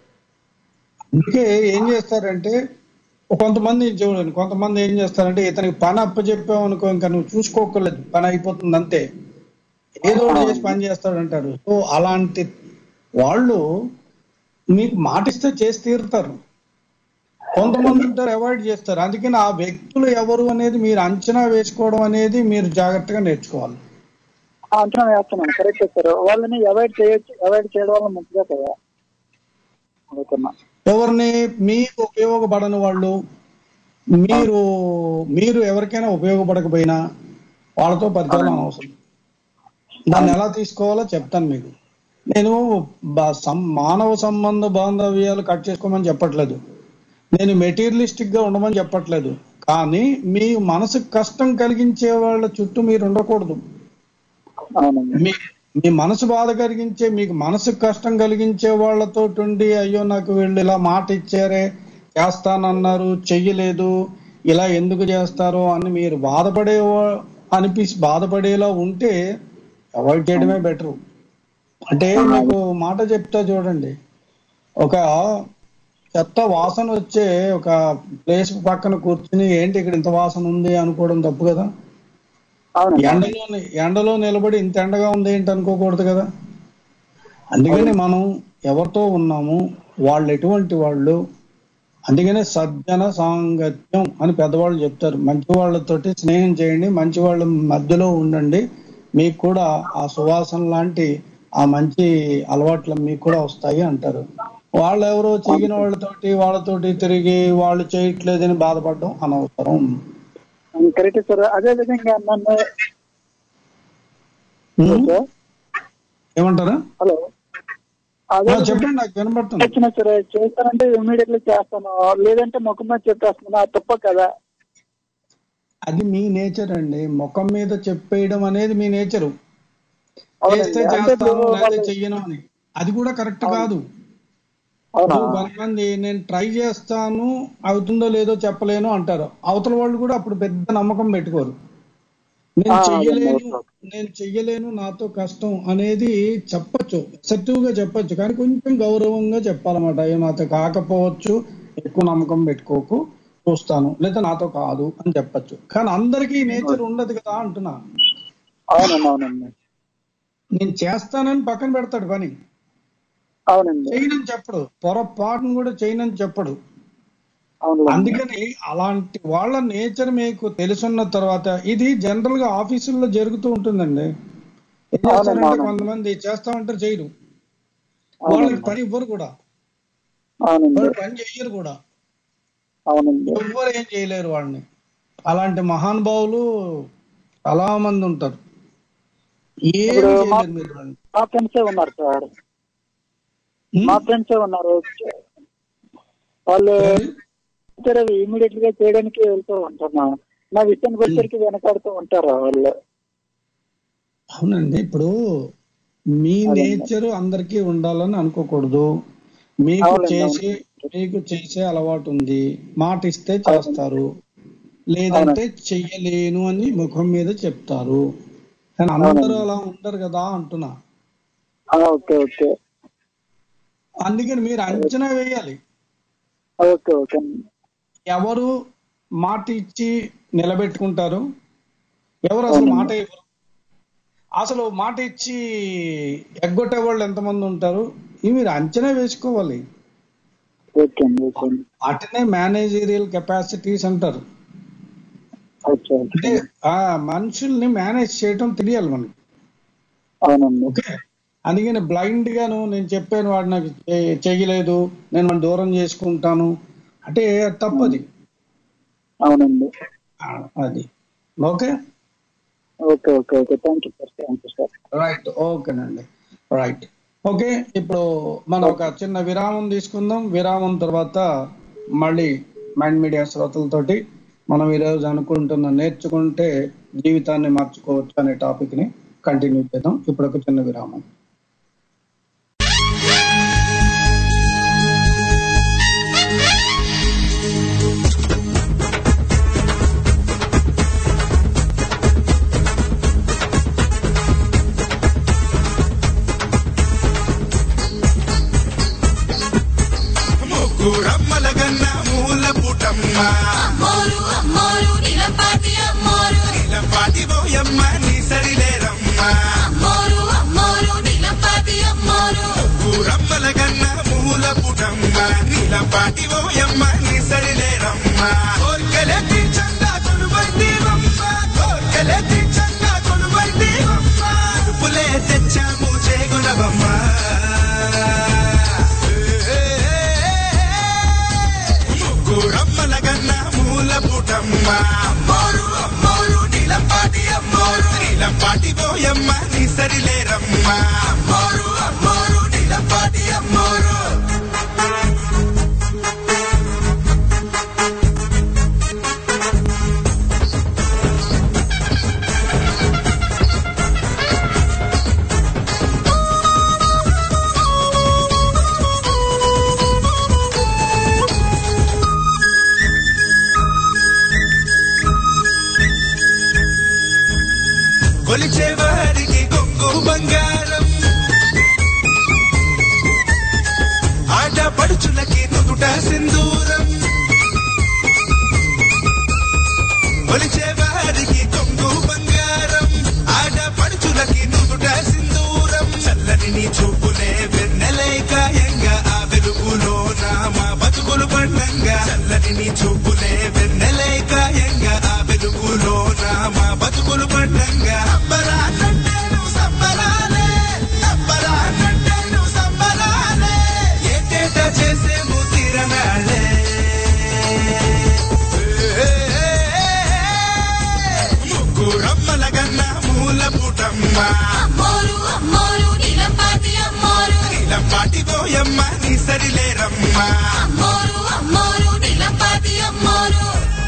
అందుకే ఏం చేస్తారంటే కొంతమంది చూడండి కొంతమంది ఏం చేస్తారంటే ఇతనికి పని అప్పచెప్పావు అనుకో ఇంకా నువ్వు చూసుకోకర్లేదు పని అయిపోతుంది అంతే ఏదో ఒకటి చేసి పని చేస్తాడంటారు సో అలాంటి వాళ్ళు మీకు మాటిస్తే చేసి తీరుతారు కొంతమంది ఉంటారు అవాయిడ్ చేస్తారు అందుకని ఆ వ్యక్తులు ఎవరు అనేది మీరు అంచనా వేసుకోవడం అనేది మీరు జాగ్రత్తగా నేర్చుకోవాలి ఆ, అంచనా వేస్తున్నాను కరెక్ట్ సార్ వాళ్ళని అవాయిడ్ చేయొచ్చు అవాయిడ్ చేయడం వల్ల మంచిదే కదా అనుకున్నా ఎవరిని మీకు ఉపయోగపడని వాళ్ళు మీరు మీరు ఎవరికైనా ఉపయోగపడకపోయినా వాళ్ళతో పరిచయాలు అనవసరం దాన్ని ఎలా తీసుకోవాలో చెప్తాను మీకు నేను బ- సం- మానవ సంబంధ బాంధవ్యాలు కట్ చేసుకోమని చెప్పట్లేదు నేను మెటీరియలిస్టిక్ గా ఉండమని చెప్పట్లేదు కానీ మీ మనసుకు కష్టం కలిగించే వాళ్ళ చుట్టూ మీరు ఉండకూడదు అవునండి మీ మీ మనసు బాధ కలిగించే మీకు మనసుకు కష్టం కలిగించే వాళ్ళతో ఉండి అయ్యో నాకు వీళ్ళు ఇలా మాట ఇచ్చారే చేస్తానన్నారు చెయ్యలేదు ఇలా ఎందుకు చేస్తారో అని మీరు బాధపడే అనిపి బాధపడేలా ఉంటే అవాయిడ్ చేయడమే బెటర్ అంటే మీకు మాట చెప్తా చూడండి ఒక చెత్త వాసన వచ్చే ఒక ప్లేస్ పక్కన కూర్చుని ఏంటి ఇక్కడ ఇంత వాసన ఉంది అనుకోవడం తప్పు కదా అవునండి ఎండలో ఎండలో నిలబడి ఇంత ఎండగా ఉంది ఏంటి అనుకోకూడదు కదా అందుకని మనం ఎవరితో ఉన్నాము వాళ్ళు ఎటువంటి వాళ్ళు అందుకనే సజ్జన సాంగత్యం అని పెద్దవాళ్ళు చెప్తారు మంచి వాళ్ళతోటి స్నేహం చేయండి మంచి వాళ్ళ మధ్యలో ఉండండి మీకు కూడా ఆ సువాసన లాంటి ఆ మంచి అలవాట్లు మీకు కూడా వస్తాయి అంటారు వాళ్ళు ఎవరో చెగిన వాళ్ళతోటి వాళ్ళతోటి తిరిగి వాళ్ళు చేయట్లేదని బాధపడడం అనవసరం కరెక్ట్ సార్ అదే విధంగా నన్ను ఉం? సార్ ఏమంటారా హలో అదే ఆ, చెప్పండి నాకు వినపడుతుంది వచ్చినా సరే చేస్తానంటే ఇమీడియట్లీ చేస్తాను లేదంటే ముఖం మీద చెప్పేస్తున్నాను అది తప్ప కదా అది మీ నేచర్ అండి ముఖం మీద చెప్పేయడం అనేది మీ నేచరు అవునండి. చేస్తే అంటే చేస్తాను ఇప్పుడు లేదా వాళ్ళు- చెయ్యను అని అది కూడా కరెక్ట్ కాదు అవునా ఇప్పుడు కొంతమంది నేను ట్రై చేస్తాను అవుతుందో లేదో చెప్పలేను అంటారు అవతల వాళ్ళు కూడా అప్పుడు పెద్ద నమ్మకం పెట్టుకోరు నేను ఆ, చెయ్యలేను ఓకే, ఓకే. నేను చెయ్యలేను నాతో కష్టం అనేది చెప్పొచ్చు అసెప్టివ్ గా చెప్పొచ్చు కానీ కొంచెం గౌరవంగా చెప్పాలన్నమాట అయ్యో నాతో కాకపోవచ్చు ఎక్కువ నమ్మకం పెట్టుకోకు చూస్తాను లేదా నాతో కాదు అని చెప్పొచ్చు కానీ అందరికీ నేచర్ ఉండదు కదా అంటున్నా అవునండి అవునండి నేను చేస్తానని పక్కన పెడతాడు పని అవునండి చేయనని చెప్పడు పొరపాటును కూడా చేయనని చెప్పడు అవును అందుకని అలాంటి వాళ్ళ నేచర్ మీకు తెలుసున్న తర్వాత ఇది జనరల్ గా ఆఫీసుల్లో జరుగుతూ ఉంటుందండి ఏం చేస్తారంటే అవునమ్మా. కొంతమంది చేస్తామంటారు చేయరు వాళ్ళకి పని ఇవ్వరు కూడా అవునండి వాళ్ళు పని చెయ్యరు కూడా అవునండి ఎవ్వరు ఏం చేయలేరు వాళ్ళని అలాంటి మహానుభావులు చాలా మంది ఉంటారు ఏం ఇప్పుడు మా- చేయలేరు మీరు వాళ్ళని మా ఫ్రెండ్సే ఉన్నారు సార్ ఉం? మా ఫ్రెండ్సే ఉన్నారు వాళ్ళు సరే ఇమీడియట్ గా చేయడానికి వెళ్తూ ఉంటున్నా నా విషయానికి వచ్చరికి వెనకాడుతూ ఉంటారు వాళ్ళు అవునండి ఇప్పుడు మీ అవునండి. నేచర్ అందరికీ ఉండాలని అనుకోకూడదు మీకు అవునండి, చేసి మీకు చేసే అలవాటు ఉంది మాట ఇస్తే చేస్తారు లేదంటే చెయ్యలేను అని ముఖం మీద చెప్తారు కానీ అందరూ అలా ఉండరు కదా అంటున్నా ఆ, ఓకే ఓకే అందుకని మీరు అంచనా వేయాలి ఓకే ఓకే ఎవరు మాట ఇచ్చి నిలబెట్టుకుంటారు ఎవరు అసలు మాట ఇవ్వరు అసలు మాట ఇచ్చి ఎగ్గొట్టే వాళ్ళు ఎంతమంది ఉంటారు ఇవి మీరు అంచనా వేసుకోవాలి ఓకే అండి ఓకే అండి వాటినే మేనేజీరియల్ కెపాసిటీస్ అంటారు ఓకే ఓకే అంటే ఆ మనుషుల్ని మేనేజ్ చేయటం తెలియాలి మనకి అవునండి ఓకే అందుకని బ్లైండ్ గాను నేను చెప్పాను వాడు నాకు చే- చేయలేదు నేను వాడిని దూరం చేసుకుంటాను అంటే తప్పది అవునండి ఆ, అది okay okay okay okay thank you sir thank you sir right ఓకేనండి రైట్ ఓకే ఇప్పుడు మనం ఒక చిన్న విరామం తీసుకుందాం విరామం తర్వాత మళ్ళీ మైండ్ మీడియా శ్రోతలతోటి మనం ఈరోజు అనుకుంటున్న నేర్చుకుంటే జీవితాన్ని మార్చుకోవచ్చు అనే టాపిక్ ని కంటిన్యూ చేద్దాం ఇప్పుడు ఒక చిన్న విరామం ముగ్గురమ్మల గన్న మూల పుటమ్మ అమ్మోరు అమ్మోరు నిలపాటి అమ్మోరు నిలపాటి పోయమ్మ నీ సరిలేరమ్మ అమ్మోరు అమ్మోరు నిలపాటి అమ్మోరు ముగ్గురమ్మల గన్న మూల పుటమ్మ నిలపాటి పోయమ్మ నీ సరిలేరమ్మ కోర్కెలే తీర్చంగా కొలువండివమ్మ కోర్కెలే తీర్చంగా కొలువండివమ్మ అడుపులే తెచ్చాము చేగుణవమ్మ ఏ, ఏ, ఏ, ఏ, రమ్మ అమ్మోరు అమ్మోరు నీలంపాటి అమ్మోరు నీలంపాటి పోయమ్మ నీ సరిలే రమ్మ అమ్మోరు అమ్మోరు నీలంపాటి అమ్మోరు కొలిచే వారికి కొంగు బంగారం ఆట పడుచులకి నుదుట సింధూరం కొలిచే వారికి కొంగు బంగారం ఆట పడుచులకి నుదుట సింధూరం చల్లని నీ చూపులే వెన్నెలే కాయంగా ఆ వెలుగులో మా బతుకులు పండంగా చల్లని నీ చూపులే వెన్నెలే కాయంగా ఆ వెలుగులో మా బతుకులు పండంగా సంబరాలంటేను సంబరాలే సంబరాలంటేను సంబరాలే ఏటేటా చేసేము తీరనాళ్ళే ముగ్గురమ్మల కన్నా మూల పుటమ్మ అమ్మోరు అమ్మోరు నీలంపాటి అమ్మోరు నీలంపాటి పోయమ్మ నీ సరిలేరమ్మ అమ్మోరు అమ్మోరు నీలంపాటి అమ్మోరు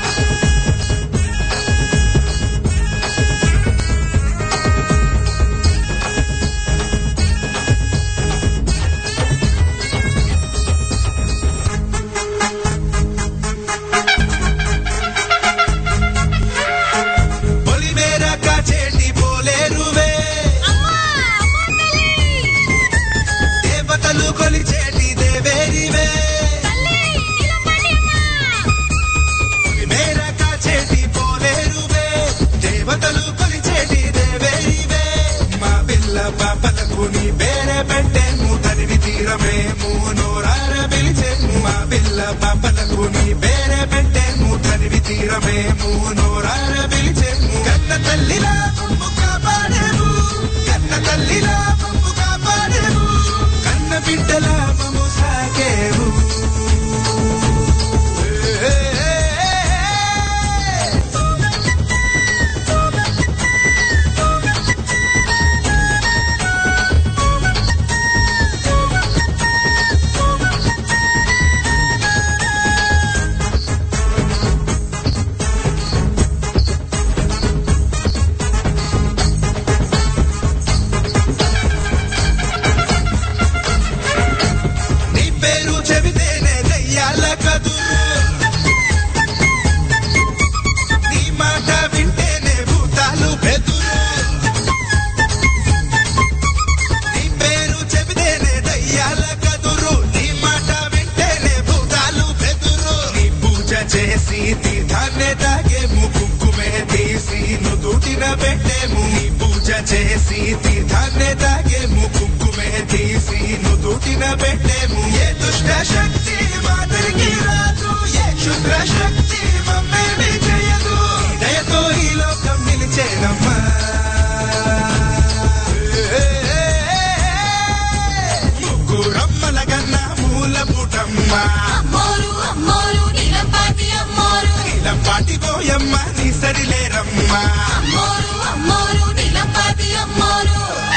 పొలిమేర కాచేటి పోలేరువే దేవతలు కొలిచేటి దేవేరివే పొలిమేర కాచేటి పోలేరువే దేవతలు కొలిచేటి దేవేరివే మా పిల్ల పాపలకు నీ పేరే పెట్టేము తనివి తీరమేము నోరార పిలిచేము మా పిల్ల పాపలకు నీ పేరే పెట్టేము తనివి తీరమేము నోరార పిలిచేము కన్న తల్లిలా మమ్ము కాపాడేము కన్న తల్లిలా మమ్ము కాపాడేము కన్న బిడ్డలా మమ్ము సాగేము ఏ, ఏ, ఏ, ఏ. నీ పేరు చెబితేనే దయ్యాల కదురు నీ మాట వింటేనే భూతాలు బెదురు నీ పేరు చెబితేనే దయ్యాల కదురు నీ మాట వింటేనే భూతాలు బెదురు నీ పూజ చేసి తీర్థాన్నే తాగేము కుంకుమే తీసి నుదుటిన పెట్టేము నీ పూజ చేసి తీర్థాన్నే తాగేము కుంకుమే తీసి నుదుటిన పెట్టేము ఏ దుష్ట శక్తి మాదిరికి రాదు ఏ క్షుద్ర శక్తి మమ్మేమి చేయదు నీ దయతో ఈ లోకం నిలిచేనమ్మా ఏ, ఏ, ఏ, ఏ. ముగ్గురమ్మల కన్నా మూల పుటమ్మ అమ్మోరు అమ్మోరు నీలంపాటి అమ్మోరు నీలంపాటి పోయమ్మ నీ సరిలేరమ్మ అమ్మోరు అమ్మోరు నీలంపాటి అమ్మోరు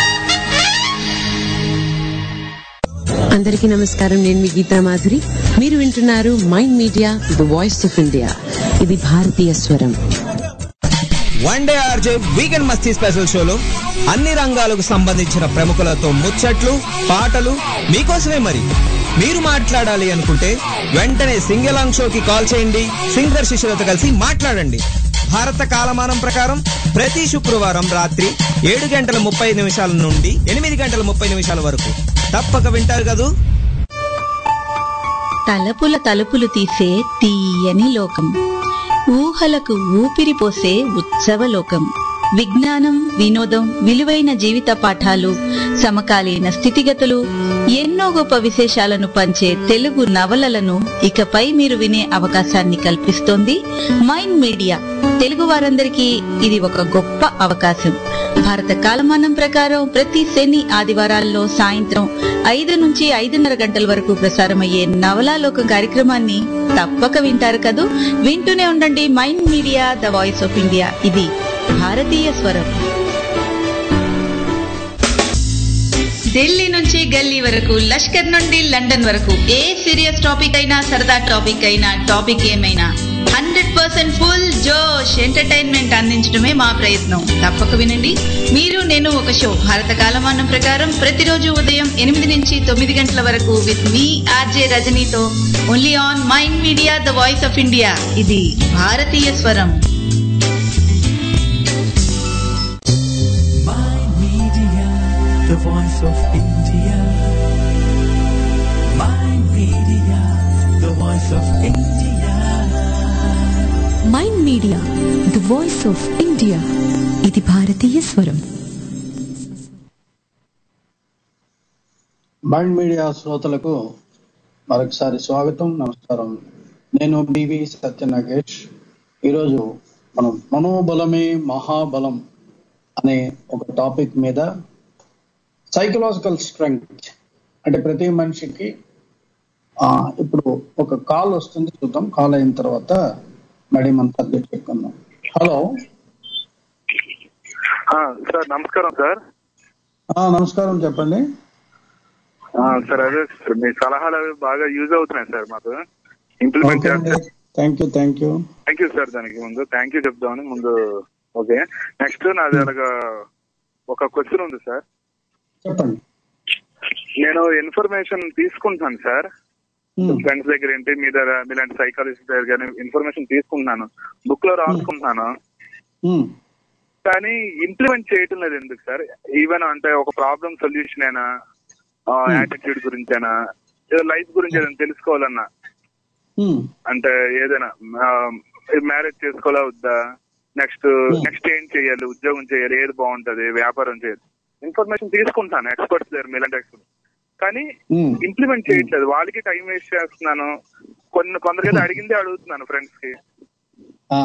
అందరికీ నమస్కారం నేను మీ గీతా మాధురి మీరు వింటున్నారు mind media the voice of India ఇది భారతీయ స్వరం వన్ డే ఆర్జే వీకెండ్ మస్తీ స్పెషల్ షోలో అన్ని రంగాలకు సంబంధించిన ప్రముఖులతో ముచ్చట్లు పాటలు మీకోసమే మరి మీరు మాట్లాడాలి అనుకుంటే వెంటనే సింగలాంగ్ షోకి కాల్ చేయండి సింగర్ శిష్యులతో కలిసి మాట్లాడండి భారత కాలమానం ప్రకారం ప్రతి శుక్రవారం రాత్రి ఏడు గంటల ముప్పై నిమిషాల నుండి ఎనిమిది గంటల ముప్పై నిమిషాల వరకు తప్పక వింటారు కదూ తలపుల తలుపులు తీసే తీయని లోకం ఊహలకు ఊపిరి పోసే ఉత్సవ లోకం విజ్ఞానం వినోదం విలువైన జీవిత పాఠాలు సమకాలీన స్థితిగతులు ఎన్నో గొప్ప విశేషాలను పంచే తెలుగు నవలలను ఇకపై మీరు వినే అవకాశాన్ని కల్పిస్తోంది మైండ్ మీడియా తెలుగు వారందరికీ ఇది ఒక గొప్ప అవకాశం భారత కాలమానం ప్రకారం ప్రతి శని ఆదివారాల్లో సాయంత్రం ఐదు నుంచి ఐదున్నర గంటల వరకు ప్రసారమయ్యే నవలాలోకం కార్యక్రమాన్ని తప్పక వింటారు కదూ వింటూనే ఉండండి mind media the voice of India ఇది భారతీయ స్వరం ఢిల్లీ నుంచి గల్లీ వరకు లష్కర్ నుండి లండన్ వరకు ఏ సీరియస్ టాపిక్ అయినా సరదా టాపిక్ అయినా టాపిక్ ఏమైనా హండ్రెడ్ పర్సెంట్ ఫుల్ జోష్ ఎంటర్టైన్మెంట్ అందించడమే మా ప్రయత్నం తప్పక వినండి మీరు నేను ఒక షో భారత కాలమానం ప్రకారం ప్రతిరోజు ఉదయం ఎనిమిది నుంచి తొమ్మిది గంటల వరకు విత్ మీ ఆర్జే రజనీతో only on mind media the voice of India ఇది భారతీయ స్వరం My Media, the voice of India. My Media, the voice of India. Mind media the voice of India ఇది భారతీయ స్వరం మైండ్ మీడియా శ్రోతలకు మరొకసారి స్వాగతం నమస్కారం నేను బివి సత్యనాగేష్ ఈరోజు మనం మనోబలమే మహాబలం అనే ఒక టాపిక్ మీద సైకలాజికల్ స్ట్రెంగ్త్ అంటే ప్రతి మనిషికి ఆ, ఇప్పుడు ఒక కాల్ వస్తుంది చూద్దాం కాల్ అయిన తర్వాత మరి మన సబ్జెక్ట్ చెప్పుకుందాం హలో సార్ నమస్కారం సార్ ఆ, నమస్కారం చెప్పండి ఆ, సార్ అదే సార్ మీ సలహాలు అవి బాగా యూజ్ అవుతున్నాయి సార్ మాకు ఇంప్లిమెంట్ ఓకే అండి thank you thank you thank you sir దానికి ముందు థ్యాంక్ యూ చెప్దామని ముందు ఓకే నెక్స్ట్ నాది అలాగా ఒక క్వశ్చన్ ఉంది సార్ చెప్పండి నేను ఇన్ఫర్మేషన్ తీసుకుంటాను సార్ ఫ్రెండ్స్ దగ్గర ఏంటి మీ దగ్గర మీలాంటి సైకాలజిస్ట్ దగ్గర కానీ ఇన్ఫర్మేషన్ తీసుకుంటున్నాను బుక్ లో రాసుకుంటున్నాను ఉమ్, కానీ ఇంప్లిమెంట్ చేయటం లేదు ఎందుకు సార్ ఈవెన్ అంటే ఒక ప్రాబ్లం సొల్యూషన్ అయినా యాటిట్యూడ్ గురించైనా లైఫ్ గురించి ఏదైనా తెలుసుకోవాలన్నా ఉమ్, అంటే ఏదైనా మ్యారేజ్ చేసుకోవాలా వద్దా నెక్స్ట్ నెక్స్ట్ ఏం చేయాలి ఉద్యోగం చేయాలి ఏది బాగుంటది వ్యాపారం చేయాలి ఇన్ఫర్మేషన్ తీసుకుంటాను ఎక్స్పర్ట్స్ దగ్గర మీలాంటి ఎక్స్పర్ట్ కానీ ఉమ్. ఇంప్లిమెంట్ చేయట్లేదు వాళ్ళకి టైం వేస్ట్ చేస్తున్నాను కొన్ని కొందరికైతే అడిగిందే అడుగుతున్నాను ఫ్రెండ్స్ కి ఆ,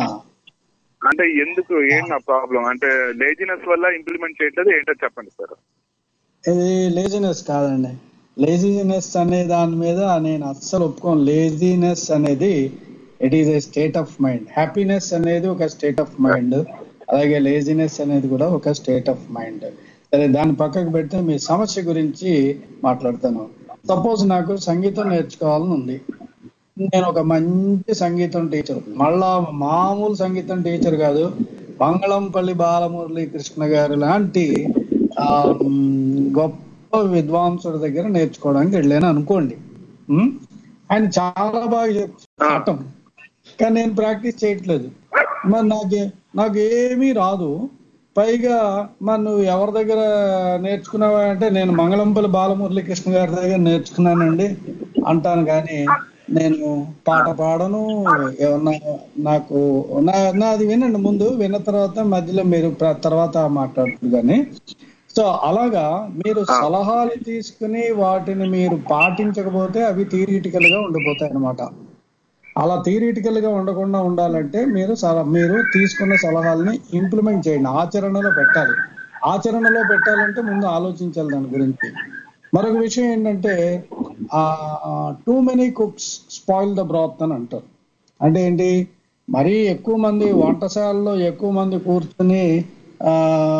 అంటే ఎందుకు ఏంటి నా ప్రాబ్లం అంటే లేజినెస్ వల్ల ఇంప్లిమెంట్ చేయట్లేదు ఏంటో చెప్పండి సార్ ఇది లేజినెస్ కాదండి లేజినెస్ అనే దాని మీద నేను అస్సలు ఒప్పుకోను లేజినెస్ అనేది it is a state of mind happiness అనేది ఒక స్టేట్ ఆఫ్ మైండ్ అలాగే లేజినెస్ అనేది కూడా ఒక స్టేట్ ఆఫ్ మైండ్ సరే దాన్ని పక్కకు పెడితే మీ సమస్య గురించి మాట్లాడతాను సపోజ్ నాకు సంగీతం నేర్చుకోవాలని ఉంది నేను ఒక మంచి సంగీతం టీచర్ మళ్ళా మామూలు సంగీతం టీచర్ కాదు మంగళంపల్లి బాలమురళీ కృష్ణ గారు లాంటి ఆ, మ్, గొప్ప విద్వాంసుడి దగ్గర నేర్చుకోవడానికి వెళ్ళాను అనుకోండి ఉమ్, ఆయన చాలా బాగా చెప్తాం కానీ నేను ప్రాక్టీస్ చేయట్లేదు మరి నాకు నాకు ఏమీ రాదు పైగా మరి నువ్వు ఎవరి దగ్గర నేర్చుకున్నావా అంటే నేను మంగళంపల్లి బాలమురళీ కృష్ణ గారి దగ్గర నేర్చుకున్నానండి అంటాను కానీ నేను పాట పాడను ఏమన్నా నాకు నా నాది వినండి ముందు విన్న తర్వాత మధ్యలో మీరు ప్ర- తర్వాత మాట్లాడుతుంది కానీ సో అలాగా మీరు సలహాలు తీసుకుని వాటిని మీరు పాటించకపోతే అవి థియరిటికల్ గా ఉండిపోతాయి అన్నమాట అలా థియరిటికల్ గా ఉండకుండా ఉండాలంటే మీరు సల- మీరు తీసుకున్న సలహాలని ఇంప్లిమెంట్ చేయండి ఆచరణలో పెట్టాలి ఆచరణలో పెట్టాలంటే ముందు ఆలోచించాలి దాని గురించి మరొక విషయం ఏంటంటే ఆ too many cooks spoil the broth అని అంటారు అంటే ఏంటి మరీ ఎక్కువ మంది వంటశాలలో ఎక్కువ మంది కూర్చుని ఆ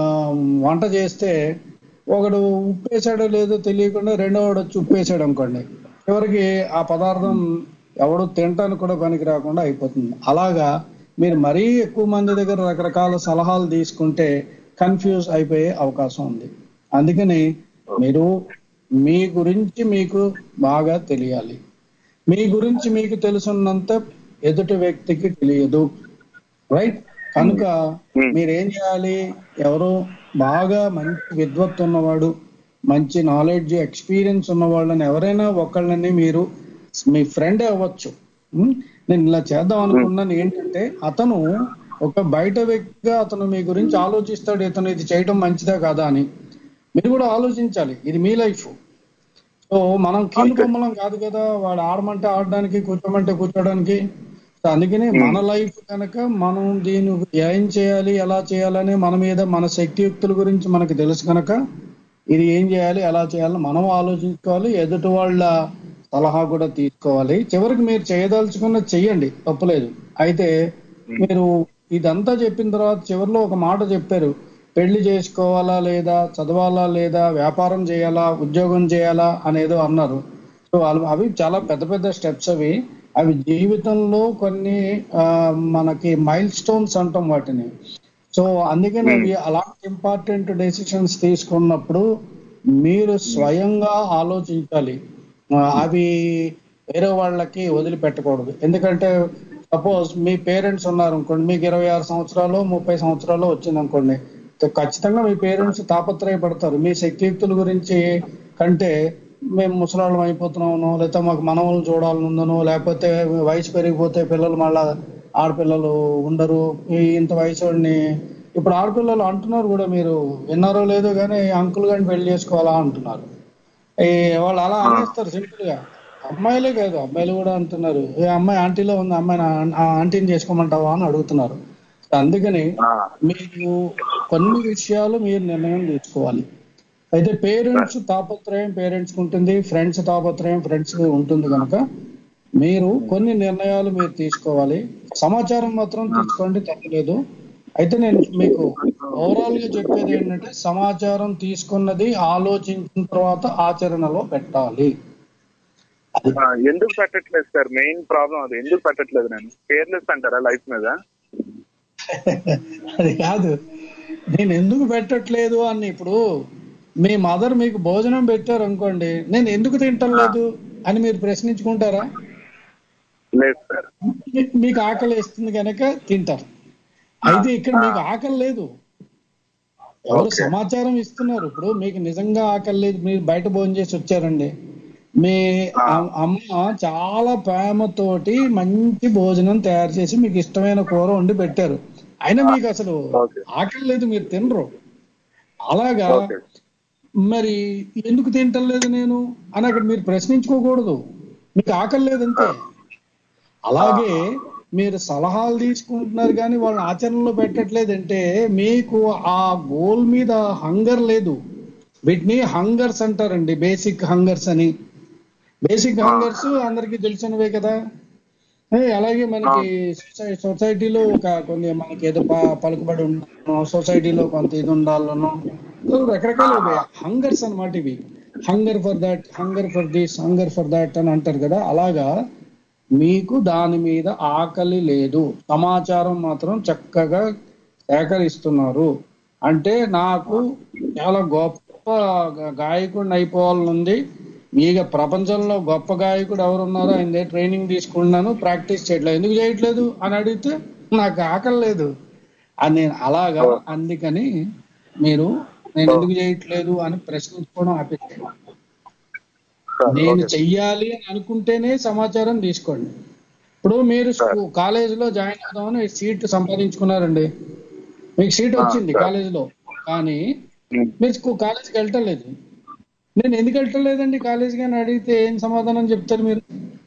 వంట చేస్తే ఒకడు ఉప్పేసాడో లేదో తెలియకుండా రెండో వాడు వచ్చి ఉప్పేసాడు అనుకోండి చివరికి ఆ పదార్థం ఎవడు తినటానికి కూడా పనికి రాకుండా అయిపోతుంది అలాగా మీరు మరీ ఎక్కువ మంది దగ్గర రకరకాల సలహాలు తీసుకుంటే కన్ఫ్యూజ్ అయిపోయే అవకాశం ఉంది అందుకని మీరు మీ గురించి మీకు బాగా తెలియాలి మీ గురించి మీకు తెలుసున్నంత ఎదుటి వ్యక్తికి తెలియదు రైట్ కనుక మీరు ఏం చేయాలి ఎవరో బాగా మంచి విద్వత్ ఉన్నవాడు మంచి నాలెడ్జ్ ఎక్స్పీరియన్స్ ఉన్న వాళ్ళని ఎవరైనా ఒకళ్ళని మీరు మీ ఫ్రెండ్ అవ్వచ్చు ఉం? నేను ఇలా చేద్దాం అనుకున్నాను ఏంటంటే అతను ఒక బయట వ్యక్తిగా అతను మీ గురించి ఆలోచిస్తాడు ఇతను ఇది చేయడం మంచిదా కాదా అని మీరు కూడా ఆలోచించాలి ఇది మీ లైఫ్ సో మనం కీలు బొమ్మలం కాదు కదా వాడు ఆడమంటే ఆడడానికి కూర్చోమంటే కూర్చోడానికి సో అందుకని మన లైఫ్ కనుక మనం దీని ఏం చేయాలి ఎలా చేయాలని మన మీద మన శక్తియుక్తుల గురించి మనకు తెలుసు కనుక ఇది ఏం చేయాలి ఎలా చేయాలని మనం ఆలోచించుకోవాలి ఎదుటి వాళ్ళ సలహా కూడా తీసుకోవాలి చివరికి మీరు చేయదలుచుకున్నది చెయ్యండి తప్పులేదు అయితే మీరు ఇదంతా చెప్పిన తర్వాత చివరిలో ఒక మాట చెప్పారు పెళ్లి చేసుకోవాలా లేదా చదవాలా లేదా వ్యాపారం చేయాలా ఉద్యోగం చేయాలా అనేదో అన్నారు సో అవి- అవి చాలా పెద్ద పెద్ద స్టెప్స్ అవి అవి జీవితంలో కొన్ని ఆ, మనకి మైల్ స్టోన్స్ అంటాం వాటిని సో అందుకని అవి అలాంటి ఇంపార్టెంట్ డెసిషన్స్ తీసుకున్నప్పుడు మీరు స్వయంగా ఆలోచించాలి ఆ, అవి వేరే వాళ్ళకి వదిలిపెట్టకూడదు ఎందుకంటే సపోజ్ మీ పేరెంట్స్ ఉన్నారు అనుకోండి మీకు ఇరవై ఆరు సంవత్సరాలు ముప్పై సంవత్సరాలు వచ్చింది అనుకోండి ఖచ్చితంగా మీ పేరెంట్స్ తాపత్రయపడతారు మీ శక్తియుక్తుల గురించి కంటే మేము ముసలాళ్ళం అయిపోతున్నామనో లేకపోతే మాకు మనవలు చూడాలని ఉందనో లేకపోతే వయసు పెరిగిపోతే పిల్లలు మళ్ళా ఆడపిల్లలు ఉండరు ఈ ఇంత వయసు వాడిని ఇప్పుడు ఆడపిల్లలు అంటున్నారు కూడా మీరు విన్నారో లేదో కానీ అంకుల్ గాని పెళ్లి చేసుకోవాలా అంటున్నారు ఈ వాళ్ళు అలా అనేస్తారు సింపుల్ గా అమ్మాయిలే కాదు అబ్బాయిలు కూడా అంటున్నారు ఏ అమ్మాయి ఆంటీలో ఉంది అమ్మాయిని ఆ- ఆ ఆంటీని చేసుకోమంటావా అని అడుగుతున్నారు అందుకని మీరు కొన్ని విషయాలు మీరు నిర్ణయం తీసుకోవాలి అయితే పేరెంట్స్ తాపత్రయం పేరెంట్స్ ఉంటుంది ఫ్రెండ్స్ తాపత్రయం ఫ్రెండ్స్ ఉంటుంది కనుక మీరు కొన్ని నిర్ణయాలు మీరు తీసుకోవాలి సమాచారం మాత్రం తీసుకోండి తప్పలేదు అయితే నేను మీకు ఓవరాల్ గా చెప్పేది ఏంటంటే సమాచారం తీసుకున్నది ఆలోచించిన తర్వాత ఆచరణలో పెట్టాలి ఆ, ఎందుకు పెట్టట్లేదు సార్ మెయిన్ ప్రాబ్లం అది ఎందుకు పెట్టట్లేదు నేను కేర్లెస్ అంటారా లైఫ్ మీద అది కాదు నేను ఎందుకు పెట్టట్లేదు అని ఇప్పుడు మీ మదర్ మీకు భోజనం పెట్టారు అనుకోండి నేను ఎందుకు తింటలేదు అని మీరు ప్రశ్నించుకుంటారా లేదు సార్ మీ- మీకు ఆకలి వేస్తుంది కనుక తింటారు అయితే ఇక్కడ మీకు ఆకలి లేదు ఎవరు సమాచారం ఇస్తున్నారు ఇప్పుడు మీకు నిజంగా ఆకలి లేదు మీరు బయట భోజనం చేసి వచ్చారండి మీ అమ్- అమ్మ చాలా ప్రేమతోటి మంచి భోజనం తయారు చేసి మీకు ఇష్టమైన కూర వండి పెట్టారు అయినా మీకు అసలు ఆకలి లేదు మీరు తినరు అలాగా మరి ఎందుకు తింటలేదు నేను అని అక్కడ మీరు ప్రశ్నించుకోకూడదు మీకు ఆకలి లేదంతే అలాగే మీరు సలహాలు తీసుకుంటున్నారు కానీ వాళ్ళని ఆచరణలో పెట్టట్లేదంటే మీకు ఆ గోల్ మీద హంగర్ లేదు వీటిని హంగర్స్ అంటారండి బేసిక్ హంగర్స్ అని బేసిక్ హంగర్స్ అందరికీ తెలిసినవే కదా ఏ, అలాగే మనకి సొసై- సొసైటీలో ఒక కొన్ని మనకి ఏదో ప- పలుకుబడి ఉండను సొసైటీలో కొంత ఇది ఉండాలను సో రకరకాల హంగర్స్ అన్నమాట ఇవి hunger for that hunger for this hunger for that అని అంటారు కదా అలాగా మీకు దాని మీద ఆకలి లేదు సమాచారం మాత్రం చక్కగా సేకరిస్తున్నారు అంటే నాకు చాలా గొప్ప గా- గాయకుడిని అయిపోవాలని ఉంది ఇక ప్రపంచంలో గొప్ప గాయకుడు ఎవరున్నారో ఆయన ట్రైనింగ్ తీసుకున్నాను ప్రాక్టీస్ చేయట్లేదు ఎందుకు చేయట్లేదు అని అడిగితే నాకు ఆకలి లేదు అని నేను అలాగా అందుకని మీరు నేను ఎందుకు చేయట్లేదు అని ప్రశ్నించుకోవడం ఆపేసాను నేను చెయ్యాలి అని అనుకుంటేనే సమాచారం తీసుకోండి ఇప్పుడు మీరు స్కూ- కాలేజీలో జాయిన్ అవుదామని సీట్ సంపాదించుకున్నారండి మీకు సీట్ వచ్చింది కాలేజీలో కానీ మీరు స్కూ- కాలేజీకి వెళ్ళటలేదు నేను ఎందుకు వెళ్ళటలేదండి కాలేజీకి అని అడిగితే ఏం సమాధానం చెప్తారు మీరు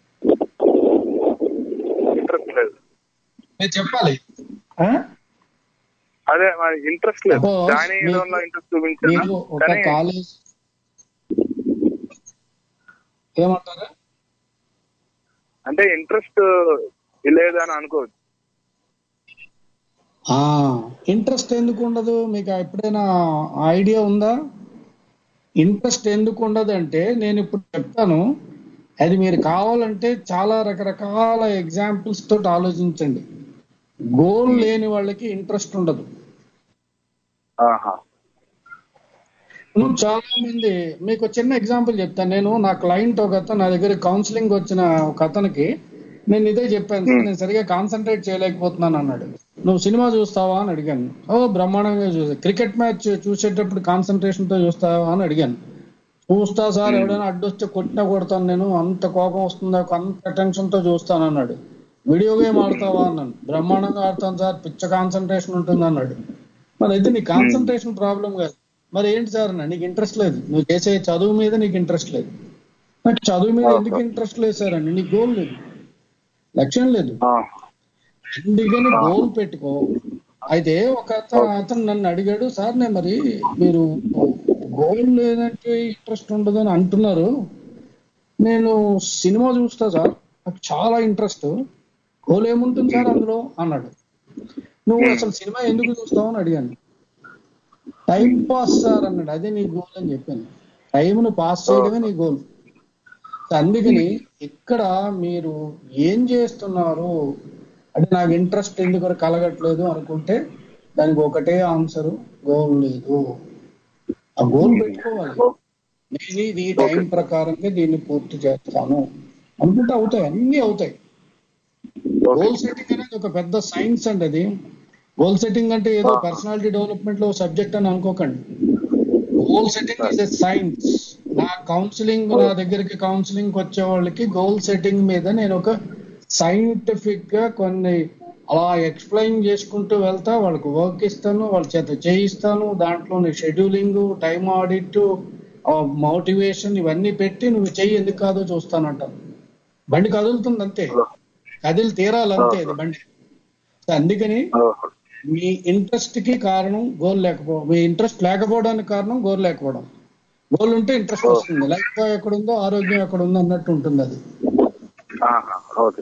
ఇంట్రెస్ట్ లేదు మీరు చెప్పాలి ఆ? అదే మరి ఇంట్రెస్ట్ లేదు Suppose జాయిన్ అయ్యేలో ఇంట్రెస్ట్ చూపించాను మీరు ఒక కానీ కాలేజ్ ఏమంటారు అంటే ఇంట్రెస్ట్ లేదు అని అనుకోవచ్చు ఆ ఇంట్రెస్ట్ ఎందుకు ఉండదు మీకు ఎప్పుడైనా ఐడియా ఉందా ఇంట్రెస్ట్ ఎందుకు ఉండదు అంటే నేను ఇప్పుడు చెప్తాను అది మీరు కావాలంటే చాలా రకరకాల ఎగ్జాంపుల్స్ తోటి ఆలోచించండి గోల్ లేని వాళ్ళకి ఇంట్రెస్ట్ ఉండదు ఆహా నువ్వు చాలా మంది మీకు ఒక చిన్న ఎగ్జాంపుల్ చెప్తాను నేను నా క్లయింట్ ఒక అతను నా దగ్గర కౌన్సిలింగ్ వచ్చిన ఒక అతనికి నేను ఇదే చెప్పాను "సార్, నేను సరిగా కాన్సన్ట్రేట్ చేయలేకపోతున్నాను అన్నాడు నువ్వు సినిమా చూస్తావా అని అడిగాను ఓ బ్రహ్మాండంగా చూసా క్రికెట్ మ్యాచ్ చూసేటప్పుడు కాన్సన్ట్రేషన్ తో చూస్తావా అని అడిగాను చూస్తా సార్ ఎవడైనా అడ్డొస్తే కొట్టినా కొడతాను నేను అంత కోపం వస్తుందా అంత టెన్షన్ తో చూస్తాను అన్నాడు వీడియో గేమ్ ఆడతావా అన్నాను బ్రహ్మాండంగా ఆడతాను సార్ పిచ్చ కాన్సన్ట్రేషన్ ఉంటుంది అన్నాడు మరి అయితే నీ కాన్సన్ట్రేషన్ ప్రాబ్లం కాదు మరి ఏంటి సార్ అన్నా నీకు ఇంట్రెస్ట్ లేదు నువ్వు చేసే చదువు మీద నీకు ఇంట్రెస్ట్ లేదు నాకు చదువు మీద ఎందుకు ఇంట్రెస్ట్ లేదు సార్ అని నీకు గోల్ లేదు లక్ష్యం లేదు అందుకని గోల్ పెట్టుకో అయితే ఒక అతను అతను నన్ను అడిగాడు సార్ నేను మరి మీరు గోల్ లేదంటే ఇంట్రెస్ట్ ఉండదు అని అంటున్నారు నేను సినిమా చూస్తా సార్ నాకు చాలా ఇంట్రెస్ట్ గోల్ ఏముంటుంది సార్ అందులో అన్నాడు నువ్వు అసలు సినిమా ఎందుకు చూస్తావు అని అడిగాను టైం పాస్ సార్ అన్నాడు అదే నీ గోల్ అని చెప్పాను టైంను పాస్ చేయడమే నీ గోల్ అందుకని ఇక్కడ మీరు ఏం చేస్తున్నారు అంటే నాకు ఇంట్రెస్ట్ ఎందుకు కలగట్లేదు అనుకుంటే దానికి ఒకటే ఆన్సర్ గోల్ లేదు ఆ గోల్ పెట్టుకోవాలి నేను ఇది ఈ టైం ప్రకారంగా దీన్ని పూర్తి చేస్తాను అనుకుంటే అవుతాయి అన్ని అవుతాయి గోల్ సెట్టింగ్ అనేది ఒక పెద్ద సైన్స్ అండి అది గోల్ సెట్టింగ్ అంటే ఏదో పర్సనాలిటీ డెవలప్మెంట్ లో సబ్జెక్ట్ అని అనుకోకండి goal setting is a science నా కౌన్సిలింగ్ నా దగ్గరికి కౌన్సిలింగ్ వచ్చే వాళ్ళకి గోల్ సెట్టింగ్ మీద నేను ఒక సైంటిఫిక్ గా కొన్ని అలా ఎక్స్ప్లెయిన్ చేసుకుంటూ వెళ్తా వాళ్ళకి వర్క్ ఇస్తాను వాళ్ళ చేత చేయిస్తాను దాంట్లోని షెడ్యూలింగ్ టైం ఆడిట్ మోటివేషన్ ఇవన్నీ పెట్టి నువ్వు చెయ్యి ఎందుకు కాదో చూస్తానంటాను బండి కదులుతుంది అంతే కదిలి తీరాలి అంతే అది బండి సో అందుకని మీ ఇంట్రెస్ట్ కి కారణం గోల్ లేకపోవడం మీ ఇంట్రెస్ట్ లేకపోవడానికి కారణం గోల్ లేకపోవడం గోల్ ఉంటే ఇంట్రెస్ట్ వస్తుంది లైఫ్ ఎక్కడ ఉందో ఆరోగ్యం ఎక్కడ ఉందో అన్నట్టు ఉంటుంది అది ఓకే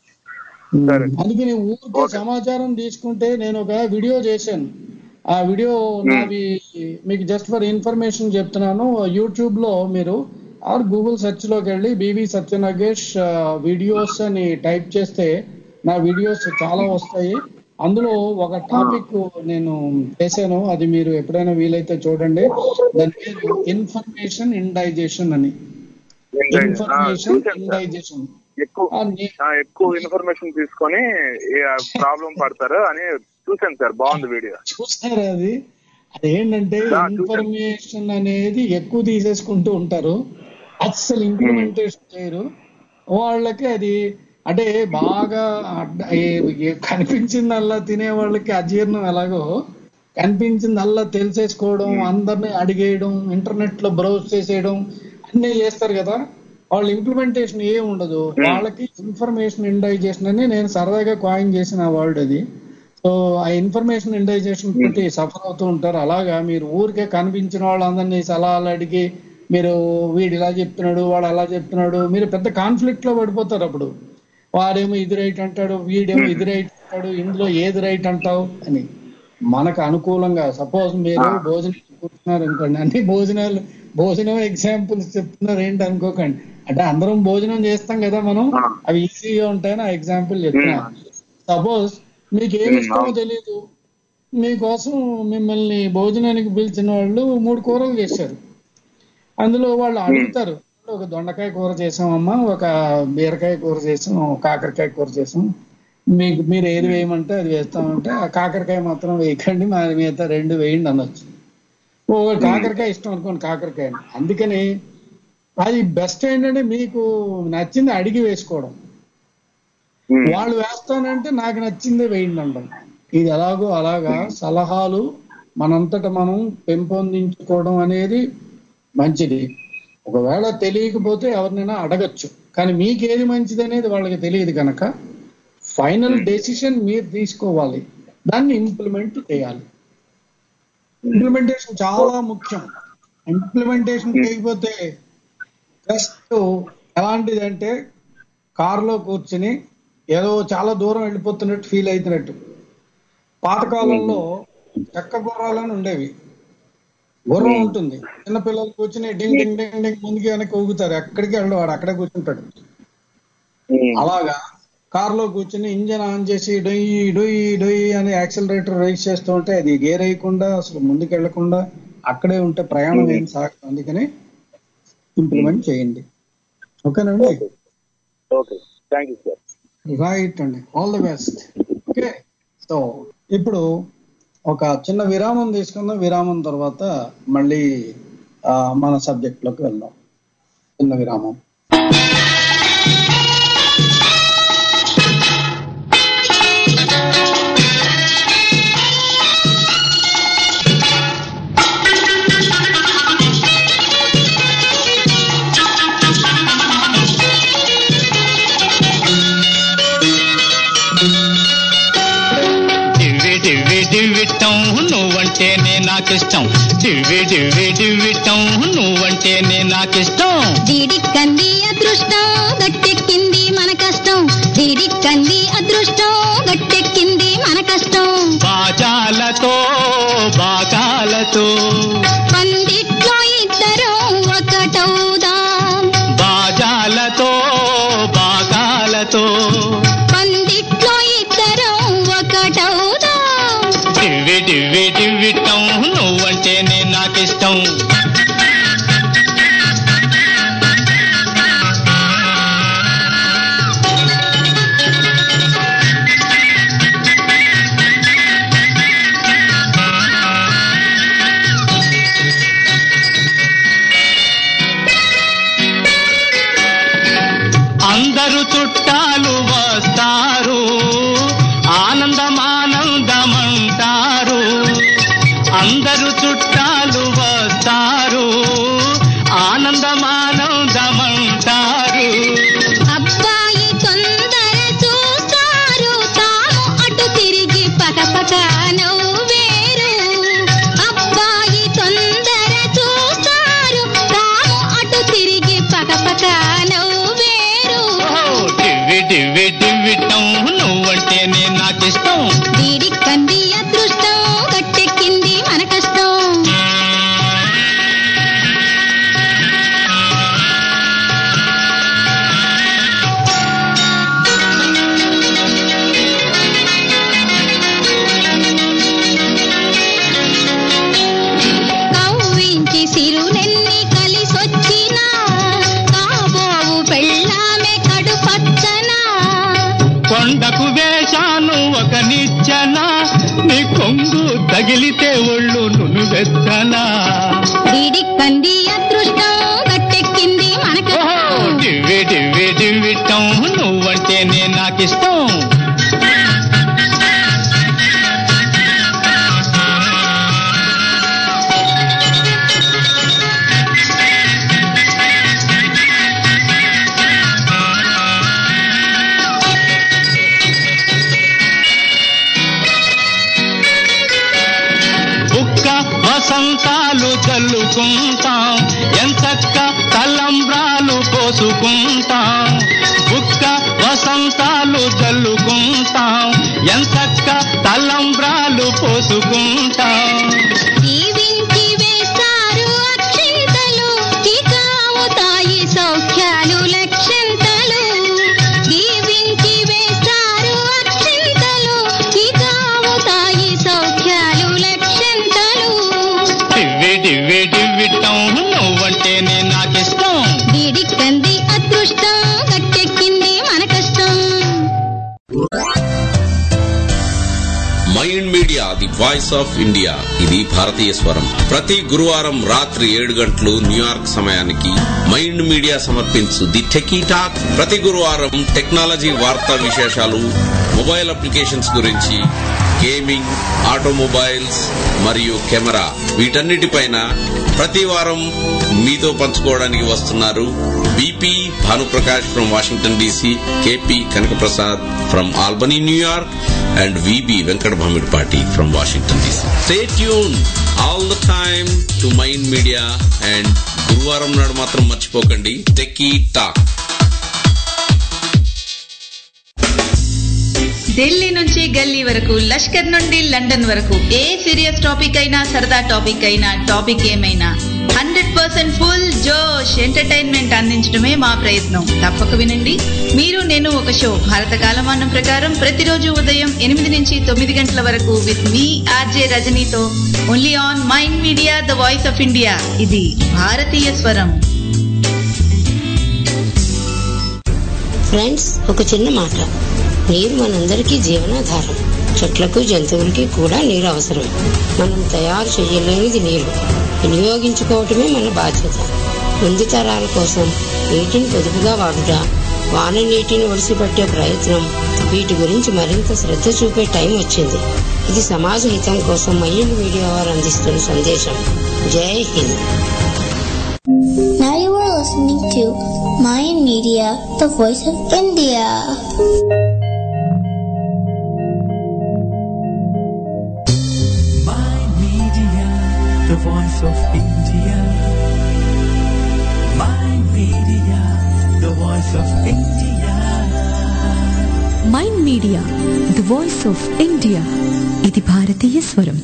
అందుకని ఊరికే సమాచారం తీసుకుంటే నేను ఒక వీడియో చేశాను ఆ వీడియో నాది మీకు జస్ట్ ఫర్ ఇన్ఫర్మేషన్ చెప్తున్నాను యూట్యూబ్ లో మీరు ఆర్ గూగుల్ సెర్చ్ లోకి వెళ్ళి బీబీ సత్యనాగేష్ వీడియోస్ అని టైప్ చేస్తే నా వీడియోస్ చాలా వస్తాయి అందులో ఒక టాపిక్ నేను చేశాను అది మీరు ఎప్పుడైనా వీలైతే చూడండి దాని పేరు ఇన్ఫర్మేషన్ ఇండైజేషన్ అని ఇన్ఫర్మేషన్ ఇండైజేషన్ ఎక్కువ ఆ, ఎక్కువ ఇన్ఫర్మేషన్ తీసుకొని ప్రాబ్లం పడతారు అని చూసాను సార్ బాగుంది వీడియో చూస్తారా అది అదేంటంటే ఇన్ఫర్మేషన్ అనేది ఎక్కువ తీసేసుకుంటూ ఉంటారు అస్సలు ఇంప్లిమెంటేషన్ చేయరు వాళ్ళకి అది అంటే బాగా అడ్డ- ఏ- ఏ- కనిపించిందల్లా తినే వాళ్ళకి అజీర్ణం ఎలాగో కనిపించిందల్లా తెలిసేసుకోవడం అందరిని అడిగేయడం ఇంటర్నెట్ లో బ్రౌజ్ చేసేయడం అన్నీ చేస్తారు కదా వాళ్ళ ఇంప్లిమెంటేషన్ ఏం ఉండదు వాళ్ళకి ఇన్ఫర్మేషన్ ఇండైజేషన్ అని నేను సరదాగా కాయిన్ చేసిన వర్డ్ అది సో ఆ ఇన్ఫర్మేషన్ ఇండైజేషన్ తోటి సఫర్ అవుతూ ఉంటారు అలాగా మీరు ఊరికే కనిపించిన వాళ్ళందరినీ సలహాలు అడిగి మీరు వీడు ఇలా చెప్తున్నాడు వాడు అలా చెప్తున్నాడు మీరు పెద్ద కాన్ఫ్లిక్ట్ లో పడిపోతారు అప్పుడు వాడేమో ఇది రైట్ అంటాడు వీడేమో ఇది రైట్ అంటాడు ఇందులో ఏది రైట్ అంటావు అని మనకు అనుకూలంగా సపోజ్ మీరు భోజనం కూర్చున్నారు అనుకోండి అన్ని భోజనాలు భోజనం ఎగ్జాంపుల్స్ చెప్తున్నారు ఏంటి అనుకోకండి అంటే అందరం భోజనం చేస్తాం కదా మనం అవి ఈజీగా ఉంటాయని ఆ ఎగ్జాంపుల్ చెప్తున్నా సపోజ్ మీకు ఏమి ఇష్టమో తెలియదు మీకోసం మిమ్మల్ని భోజనానికి పిలిచిన వాళ్ళు మూడు కూరలు చేశారు అందులో వాళ్ళు అడుగుతారు ఒక దొండకాయ కూర చేసామమ్మా ఒక బీరకాయ కూర చేసాం ఒక కాకరకాయ కూర చేసాం మీకు మీరు ఏది వేయమంటే అది వేస్తామంటే ఆ కాకరకాయ మాత్రం వేయకండి మా మిగతా రెండు వేయండి అనొచ్చు ఓ కాకరకాయ ఇష్టం అనుకోండి కాకరకాయ అందుకని అది బెస్ట్ ఏంటంటే మీకు నచ్చింది అడిగి వేసుకోవడం వాళ్ళు వేస్తానంటే నాకు నచ్చిందే వేయండి అంటాం ఇది ఎలాగో అలాగా సలహాలు మనంతట మనం పెంపొందించుకోవడం అనేది మంచిది ఒకవేళ తెలియకపోతే ఎవరినైనా అడగచ్చు కానీ మీకు ఏది మంచిది అనేది వాళ్ళకి తెలియదు కనుక ఫైనల్ డెసిషన్ మీరు తీసుకోవాలి దాన్ని ఇంప్లిమెంట్ చేయాలి ఇంప్లిమెంటేషన్ చాలా ముఖ్యం ఇంప్లిమెంటేషన్ చేయకపోతే జస్ట్ ఎలాంటిదంటే కారులో కూర్చుని ఏదో చాలా దూరం వెళ్ళిపోతున్నట్టు ఫీల్ అవుతున్నట్టు పాతకాలంలో చెక్క గుర్రాలని ఉండేవి గుర్రం ఉంటుంది చిన్న పిల్లలు కూర్చుని డింగ్ డింగ్ డింగ్ డింగ్ ముందుకి వెనక్కి ఊగుతారు ఎక్కడికి వెళ్ళడు వాడు అక్కడే కూర్చుంటాడు అలాగా కారులో కూర్చుని ఇంజన్ ఆన్ చేసి డొయ్యి డొయ్యి డొయ్యి అని యాక్సిలరేటర్ రైస్ చేస్తూ ఉంటే అది గేర్ వేయకుండా అసలు ముందుకు వెళ్లకుండా అక్కడే ఉంటే ప్రయాణం ఏం సాగదు అందుకని ఇంప్లిమెంట్ చేయండి ఓకేనండి okay thank you sir right అండి all the best okay so ఇప్పుడు ఒక చిన్న విరామం తీసుకుందాం విరామం తర్వాత మళ్ళీ ఆ, మన సబ్జెక్ట్ లోకి వెళ్దాం చిన్న విరామం నువ్వంటేనే నాకిష్టం డివ్వి డివ్వి డివ్విటం నువ్వంటేనే నాకిష్టం దీడిక్కంది అదృష్టం గట్టెక్కింది మన కష్టం దీడిక్కంది అదృష్టం గట్టెక్కింది మన కష్టం బాజాలతో బాగాలతో పందిట్లో ఇద్దరం ఒకటవుదాం బాజాలతో బాగాలతో పందిట్లో ఇద్దరం ఒకటవుదాం డివ్వి డివ్వి డివ్విటం నువ్వంటేనే నాకిష్టం అందరూ చుట్టాలు వస్తారు ఆనందమానందమంటారు అందరూ చుట్టాలు వస్తారు ఆనందమానందమంటారు అబ్బాయి తొందర చూస్తారు తాము అటు తిరిగి పకపక నవ్వేరు అబ్బాయి తొందర చూస్తారు తాము అటు తిరిగి పకపక నవ్వేరు డివ్వి డివ్వి డివ్విటం నువ్వంటేనే నాకిష్టం దీడిక్కంది అదృష్టం గట్టెక్కింది మన కష్టం కవ్వించి సిరునెన్ని కలిసొచ్చినా కాబోవు పెళ్ళామె కడు పచ్చనా కొండకు వేశాను ఒక నిచ్చెన నీ కొంగు తగిలితే ఒళ్ళు నును వెచ్చనా వీడిక్కంది అదృష్టం గట్టెక్కింది మన కష్టం డివ్వి డివ్వి డివ్విటం నువ్వంటేనే నాకిష్టం బుక్క వసంతాలు చల్లుకుంటాం ఎంచక్క తలంబ్రాలు పోసుకుంటాం బుక్క వసంతాలు చల్లుకుంటాం ఎంచక్క తలంబ్రాలు పోసుకుంటాం దీవించి వేస్తారు అక్షింతలు ఇక అవుతాయి సౌఖ్యాలు లక్షంతలు దీవించి వేస్తారు అక్షింతలు ఇక అవుతాయి సౌఖ్యాలు లక్షంతలు డివ్వి డివ్వి డివ్విటం నువ్వంటేనే నాకిష్టం వీడిక్కంది అదృష్టం గట్టెక్కింది మన కష్టం mind media the voice of India ఇది భారతీయ స్వరం ప్రతి గురువారం రాత్రి ఏడు గంటలు న్యూయార్క్ సమయానికి మైండ్ మీడియా సమర్పించు ది టెకీ టాక్ ప్రతి గురువారం టెక్నాలజీ వార్తా విశేషాలు మొబైల్ అప్లికేషన్స్ గురించి గేమింగ్ ఆటోమొబైల్స్ మరియు కెమెరా వీటన్నిటిపైన ప్రతి వారం మీతో పంచుకోవడానికి వస్తున్నారు BP Bhanuprakash from Washington DC KP Kanakaprasad from Albany New York and VB Venkat Bhamidpati from Washington DC. Stay tuned all the time to Mind Media and గురువారం నాడు మాత్రం మర్చిపోకండి టెక్కీ టాక్ ఢిల్లీ నుంచి గల్లీ వరకు లష్కర్ నుండి లండన్ వరకు ఏ సీరియస్ టాపిక్ అయినా సరదా టాపిక్ అయినా టాపిక్ ఏమైనా హండ్రెడ్ పర్సెంట్ ఫుల్ జోష్ ఎంటర్టైన్మెంట్ అందించడమే మా ప్రయత్నం తప్పక వినండి మీరు నేను ఒక షో భారత కాలమానం ప్రకారం ప్రతిరోజు ఉదయం ఎనిమిది నుంచి తొమ్మిది గంటల వరకు విత్ మీ ఆర్జే రజనీతో only on mind media the voice of India ఇది భారతీయ స్వరం ఫ్రెండ్స్ ఒక చిన్న మాట నీరు మనందరికీ జీవనాధారం చెట్లకు జంతువులకి కూడా నీరు అవసరం మనం తయారు చేయలేనిది నీరు వినియోగించుకోవటమే మన బాధ్యత ముందు తరాల కోసం నీటిని పొదుపుగా వాడుట వాన నీటిని ఒడిసిపట్టే ప్రయత్నం వీటి గురించి మరింత శ్రద్ధ చూపే టైం వచ్చింది ఇది సమాజ హితం కోసం మైండ్ మీడియా వారు అందిస్తున్న సందేశం జై హింద్ Now you are listening to Mayan Media, the voice of India. the voice of India. Mind Media, the voice of India. Mind media the voice of India ఇది భారతీయ స్వరం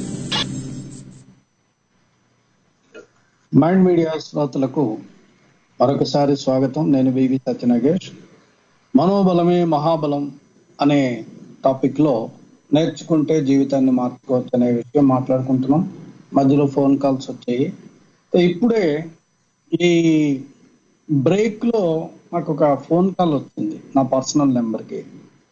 మైండ్ మీడియా శ్రోతలకు మరొకసారి స్వాగతం నేను వివి సత్యనాగేష్ మనోబలమే మహాబలం అనే టాపిక్ లో నేర్చుకుంటే జీవితాన్ని మార్చుకోవచ్చు అనే విషయం మాట్లాడుకుంటున్నాం మధ్యలో ఫోన్ కాల్స్ వచ్చాయి సో ఇప్పుడే ఈ బ్రేక్ లో నాకు ఒక ఫోన్ కాల్ వచ్చింది నా పర్సనల్ నెంబర్కి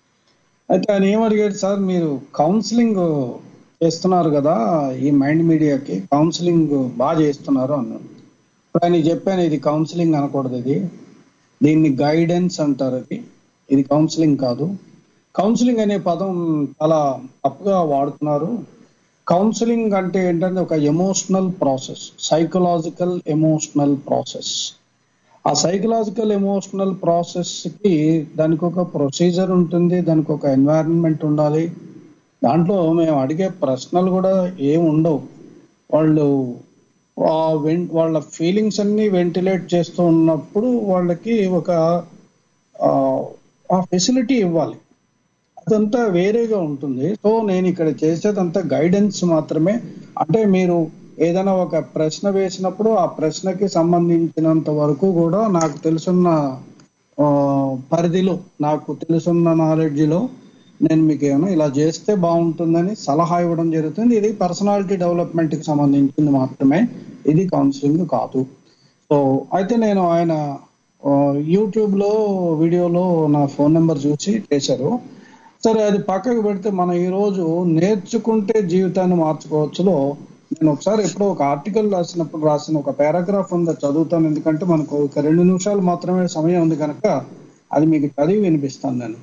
అయితే ఆయన ఏం అడిగాడు సార్ మీరు కౌన్సిలింగ్ చేస్తున్నారు కదా ఈ మైండ్ మీడియాకి కౌన్సిలింగ్ బాగా చేస్తున్నారు అన్నాడు ఇప్పుడు ఆయన చెప్పాను ఇది కౌన్సిలింగ్ అనకూడదు ఇది దీన్ని గైడెన్స్ అంటారు ఇది ఇది కౌన్సిలింగ్ కాదు కౌన్సిలింగ్ అనే పదం చాలా తప్పుగా వాడుతున్నారు కౌన్సిలింగ్ అంటే ఏంటంటే ఒక emotional process psychological emotional process ఆ సైకలాజికల్ ఎమోషనల్ ప్రాసెస్ కి దానికి ఒక ప్రొసీజర్ ఉంటుంది దానికి ఒక ఎన్వైరన్మెంట్ ఉండాలి దాంట్లో మేము అడిగే ప్రశ్నలు కూడా ఏం ఉండవు వాళ్ళు ఆ వెన్- వాళ్ళ ఫీలింగ్స్ అన్ని వెంటిలేట్ చేస్తూ ఉన్నప్పుడు వాళ్ళకి ఒక ఆ, ఆ ఫెసిలిటీ ఇవ్వాలి అదంతా వేరేగా ఉంటుంది సో నేను ఇక్కడ చేసేదంతా గైడెన్స్ మాత్రమే అంటే మీరు ఏదైనా ఒక ప్రశ్న వేసినప్పుడు ఆ ప్రశ్నకి సంబంధించినంత వరకు కూడా నాకు తెలుసున్న ఆ, పరిధిలో నాకు తెలుసున్న నాలెడ్జ్లో నేను మీకు ఏమైనా ఇలా చేస్తే బాగుంటుందని సలహా ఇవ్వడం జరుగుతుంది ఇది పర్సనాలిటీ డెవలప్మెంట్ కి సంబంధించింది మాత్రమే ఇది కౌన్సిలింగ్ కాదు సో అయితే నేను ఆయన ఆ, యూట్యూబ్ లో వీడియోలో నా ఫోన్ నెంబర్ చూసి చేశారు సరే అది పక్కకు పెడితే మనం ఈ రోజు నేర్చుకుంటే జీవితాన్ని మార్చుకోవచ్చులో నేను ఒకసారి ఎప్పుడో ఒక ఆర్టికల్ రాసినప్పుడు రాసిన ఒక పారాగ్రాఫ్ ఉందా చదువుతాను ఎందుకంటే మనకు ఒక రెండు నిమిషాలు మాత్రమే సమయం ఉంది కనుక అది మీకు చదివి వినిపిస్తాను నేను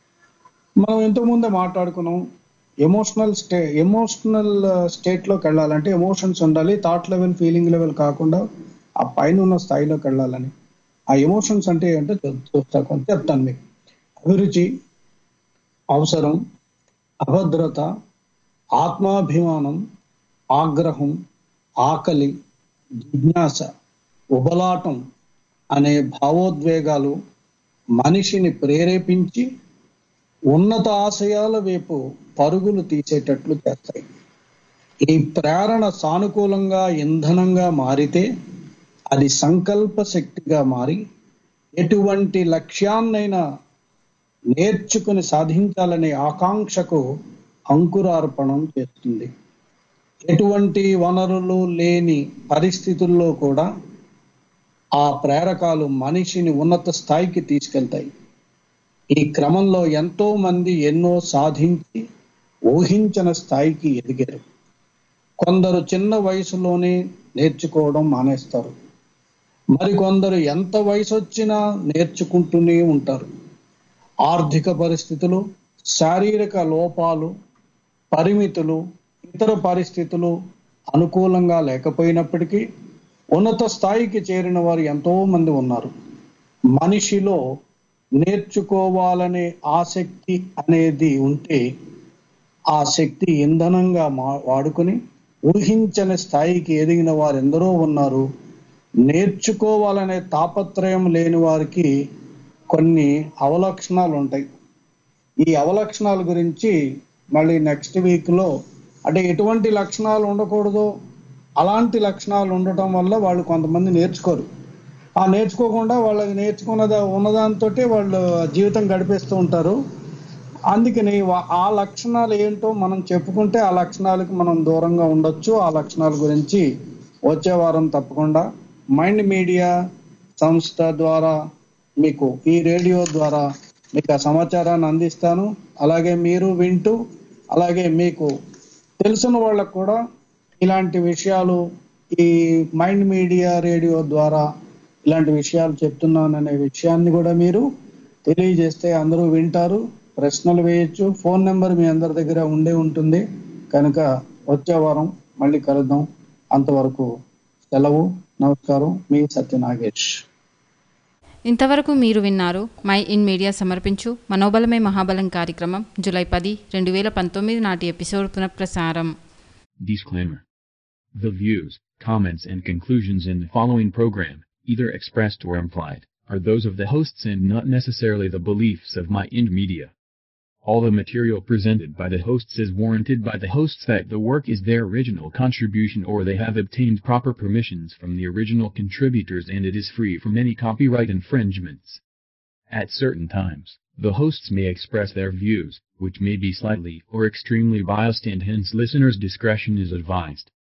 మనం ఇంతకు ముందే మాట్లాడుకున్నాం ఎమోషనల్ స్టే ఎమోషనల్ స్టేట్ లోకి వెళ్ళాలంటే ఎమోషన్స్ ఉండాలి థాట్ లెవెల్ ఫీలింగ్ లెవెల్ కాకుండా ఆ పైన ఉన్న స్థాయిలోకి వెళ్ళాలని ఆ ఎమోషన్స్ అంటే ఏంటో చూ- చూస్తా కొంత చెప్తాను మీకు అభిరుచి అవసరం అభద్రత ఆత్మాభిమానం ఆగ్రహం ఆకలి జిజ్ఞాస ఉబలాటం అనే భావోద్వేగాలు మనిషిని ప్రేరేపించి ఉన్నత ఆశయాల వైపు పరుగులు తీసేటట్లు చేస్తాయి ఈ ప్రేరణ సానుకూలంగా ఇంధనంగా మారితే అది సంకల్ప శక్తిగా మారి ఎటువంటి లక్ష్యాన్నైనా నేర్చుకుని సాధించాలనే ఆకాంక్షకు అంకురార్పణం చేస్తుంది ఎటువంటి వనరులు లేని పరిస్థితుల్లో కూడా ఆ ప్రేరకాలు మనిషిని ఉన్నత స్థాయికి తీసుకెళ్తాయి ఈ క్రమంలో ఎంతో మంది ఎన్నో సాధించి ఊహించిన స్థాయికి ఎదిగారు కొందరు చిన్న వయసులోనే నేర్చుకోవడం మానేస్తారు మరికొందరు ఎంత వయసు వచ్చినా నేర్చుకుంటూనే ఉంటారు ఆర్థిక పరిస్థితులు శారీరక లోపాలు పరిమితులు ఇతర పరిస్థితులు అనుకూలంగా లేకపోయినప్పటికీ ఉన్నత స్థాయికి చేరిన వారు ఎంతో మంది ఉన్నారు మనిషిలో నేర్చుకోవాలనే ఆసక్తి అనేది ఉంటే ఆ శక్తి ఇంధనంగా మా వాడుకొని ఊహించని స్థాయికి ఎదిగిన వారు ఎందరో ఉన్నారు నేర్చుకోవాలనే తాపత్రయం లేని వారికి కొన్ని అవలక్షణాలు ఉంటాయి ఈ అవలక్షణాల గురించి మళ్ళీ నెక్స్ట్ వీక్ లో అంటే ఎటువంటి లక్షణాలు ఉండకూడదు అలాంటి లక్షణాలు ఉండటం వల్ల వాళ్ళు కొంతమంది నేర్చుకోరు ఆ నేర్చుకోకుండా వాళ్ళకి నేర్చుకున్న ఉన్నదాంతో వాళ్ళు జీవితం గడిపేస్తూ ఉంటారు అందుకని వా- ఆ లక్షణాలు ఏంటో మనం చెప్పుకుంటే ఆ లక్షణాలకు మనం దూరంగా ఉండొచ్చు ఆ లక్షణాల గురించి వచ్చే వారం తప్పకుండా మైండ్ మీడియా సంస్థ ద్వారా మీకు ఈ రేడియో ద్వారా మీకు ఆ సమాచారాన్ని అందిస్తాను అలాగే మీరు వింటూ అలాగే మీకు తెలిసిన వాళ్ళకు కూడా ఇలాంటి విషయాలు ఈ మైండ్ మీడియా రేడియో ద్వారా ఇలాంటి విషయాలు చెప్తున్నాననే విషయాన్ని కూడా మీరు తెలియజేస్తే అందరూ వింటారు ప్రశ్నలు వేయొచ్చు ఫోన్ నెంబర్ మీ అందరి దగ్గర ఉండే ఉంటుంది కనుక వచ్చే వారం మళ్ళీ కలుద్దాం అంతవరకు సెలవు నమస్కారం మీ సత్యనాగేష్ ఇంతవరకు మీరు విన్నారు మై ఇన్ మీడియా సమర్పించు మనోబలమే మహాబలం కార్యక్రమం జూలై పది రెండు వేల పంతొమ్మిది నాటి ఎపిసోడ్ పునఃప్రసారం Disclaimer. The views, comments, and conclusions in the following program, either expressed or implied, are those of the hosts and not necessarily the beliefs of Mind Media. All the material presented by the hosts is warranted by the hosts that the work is their original contribution or they have obtained proper permissions from the original contributors and it is free from any copyright infringements. At certain times, the hosts may express their views, which may be slightly or extremely biased and hence listeners' discretion is advised.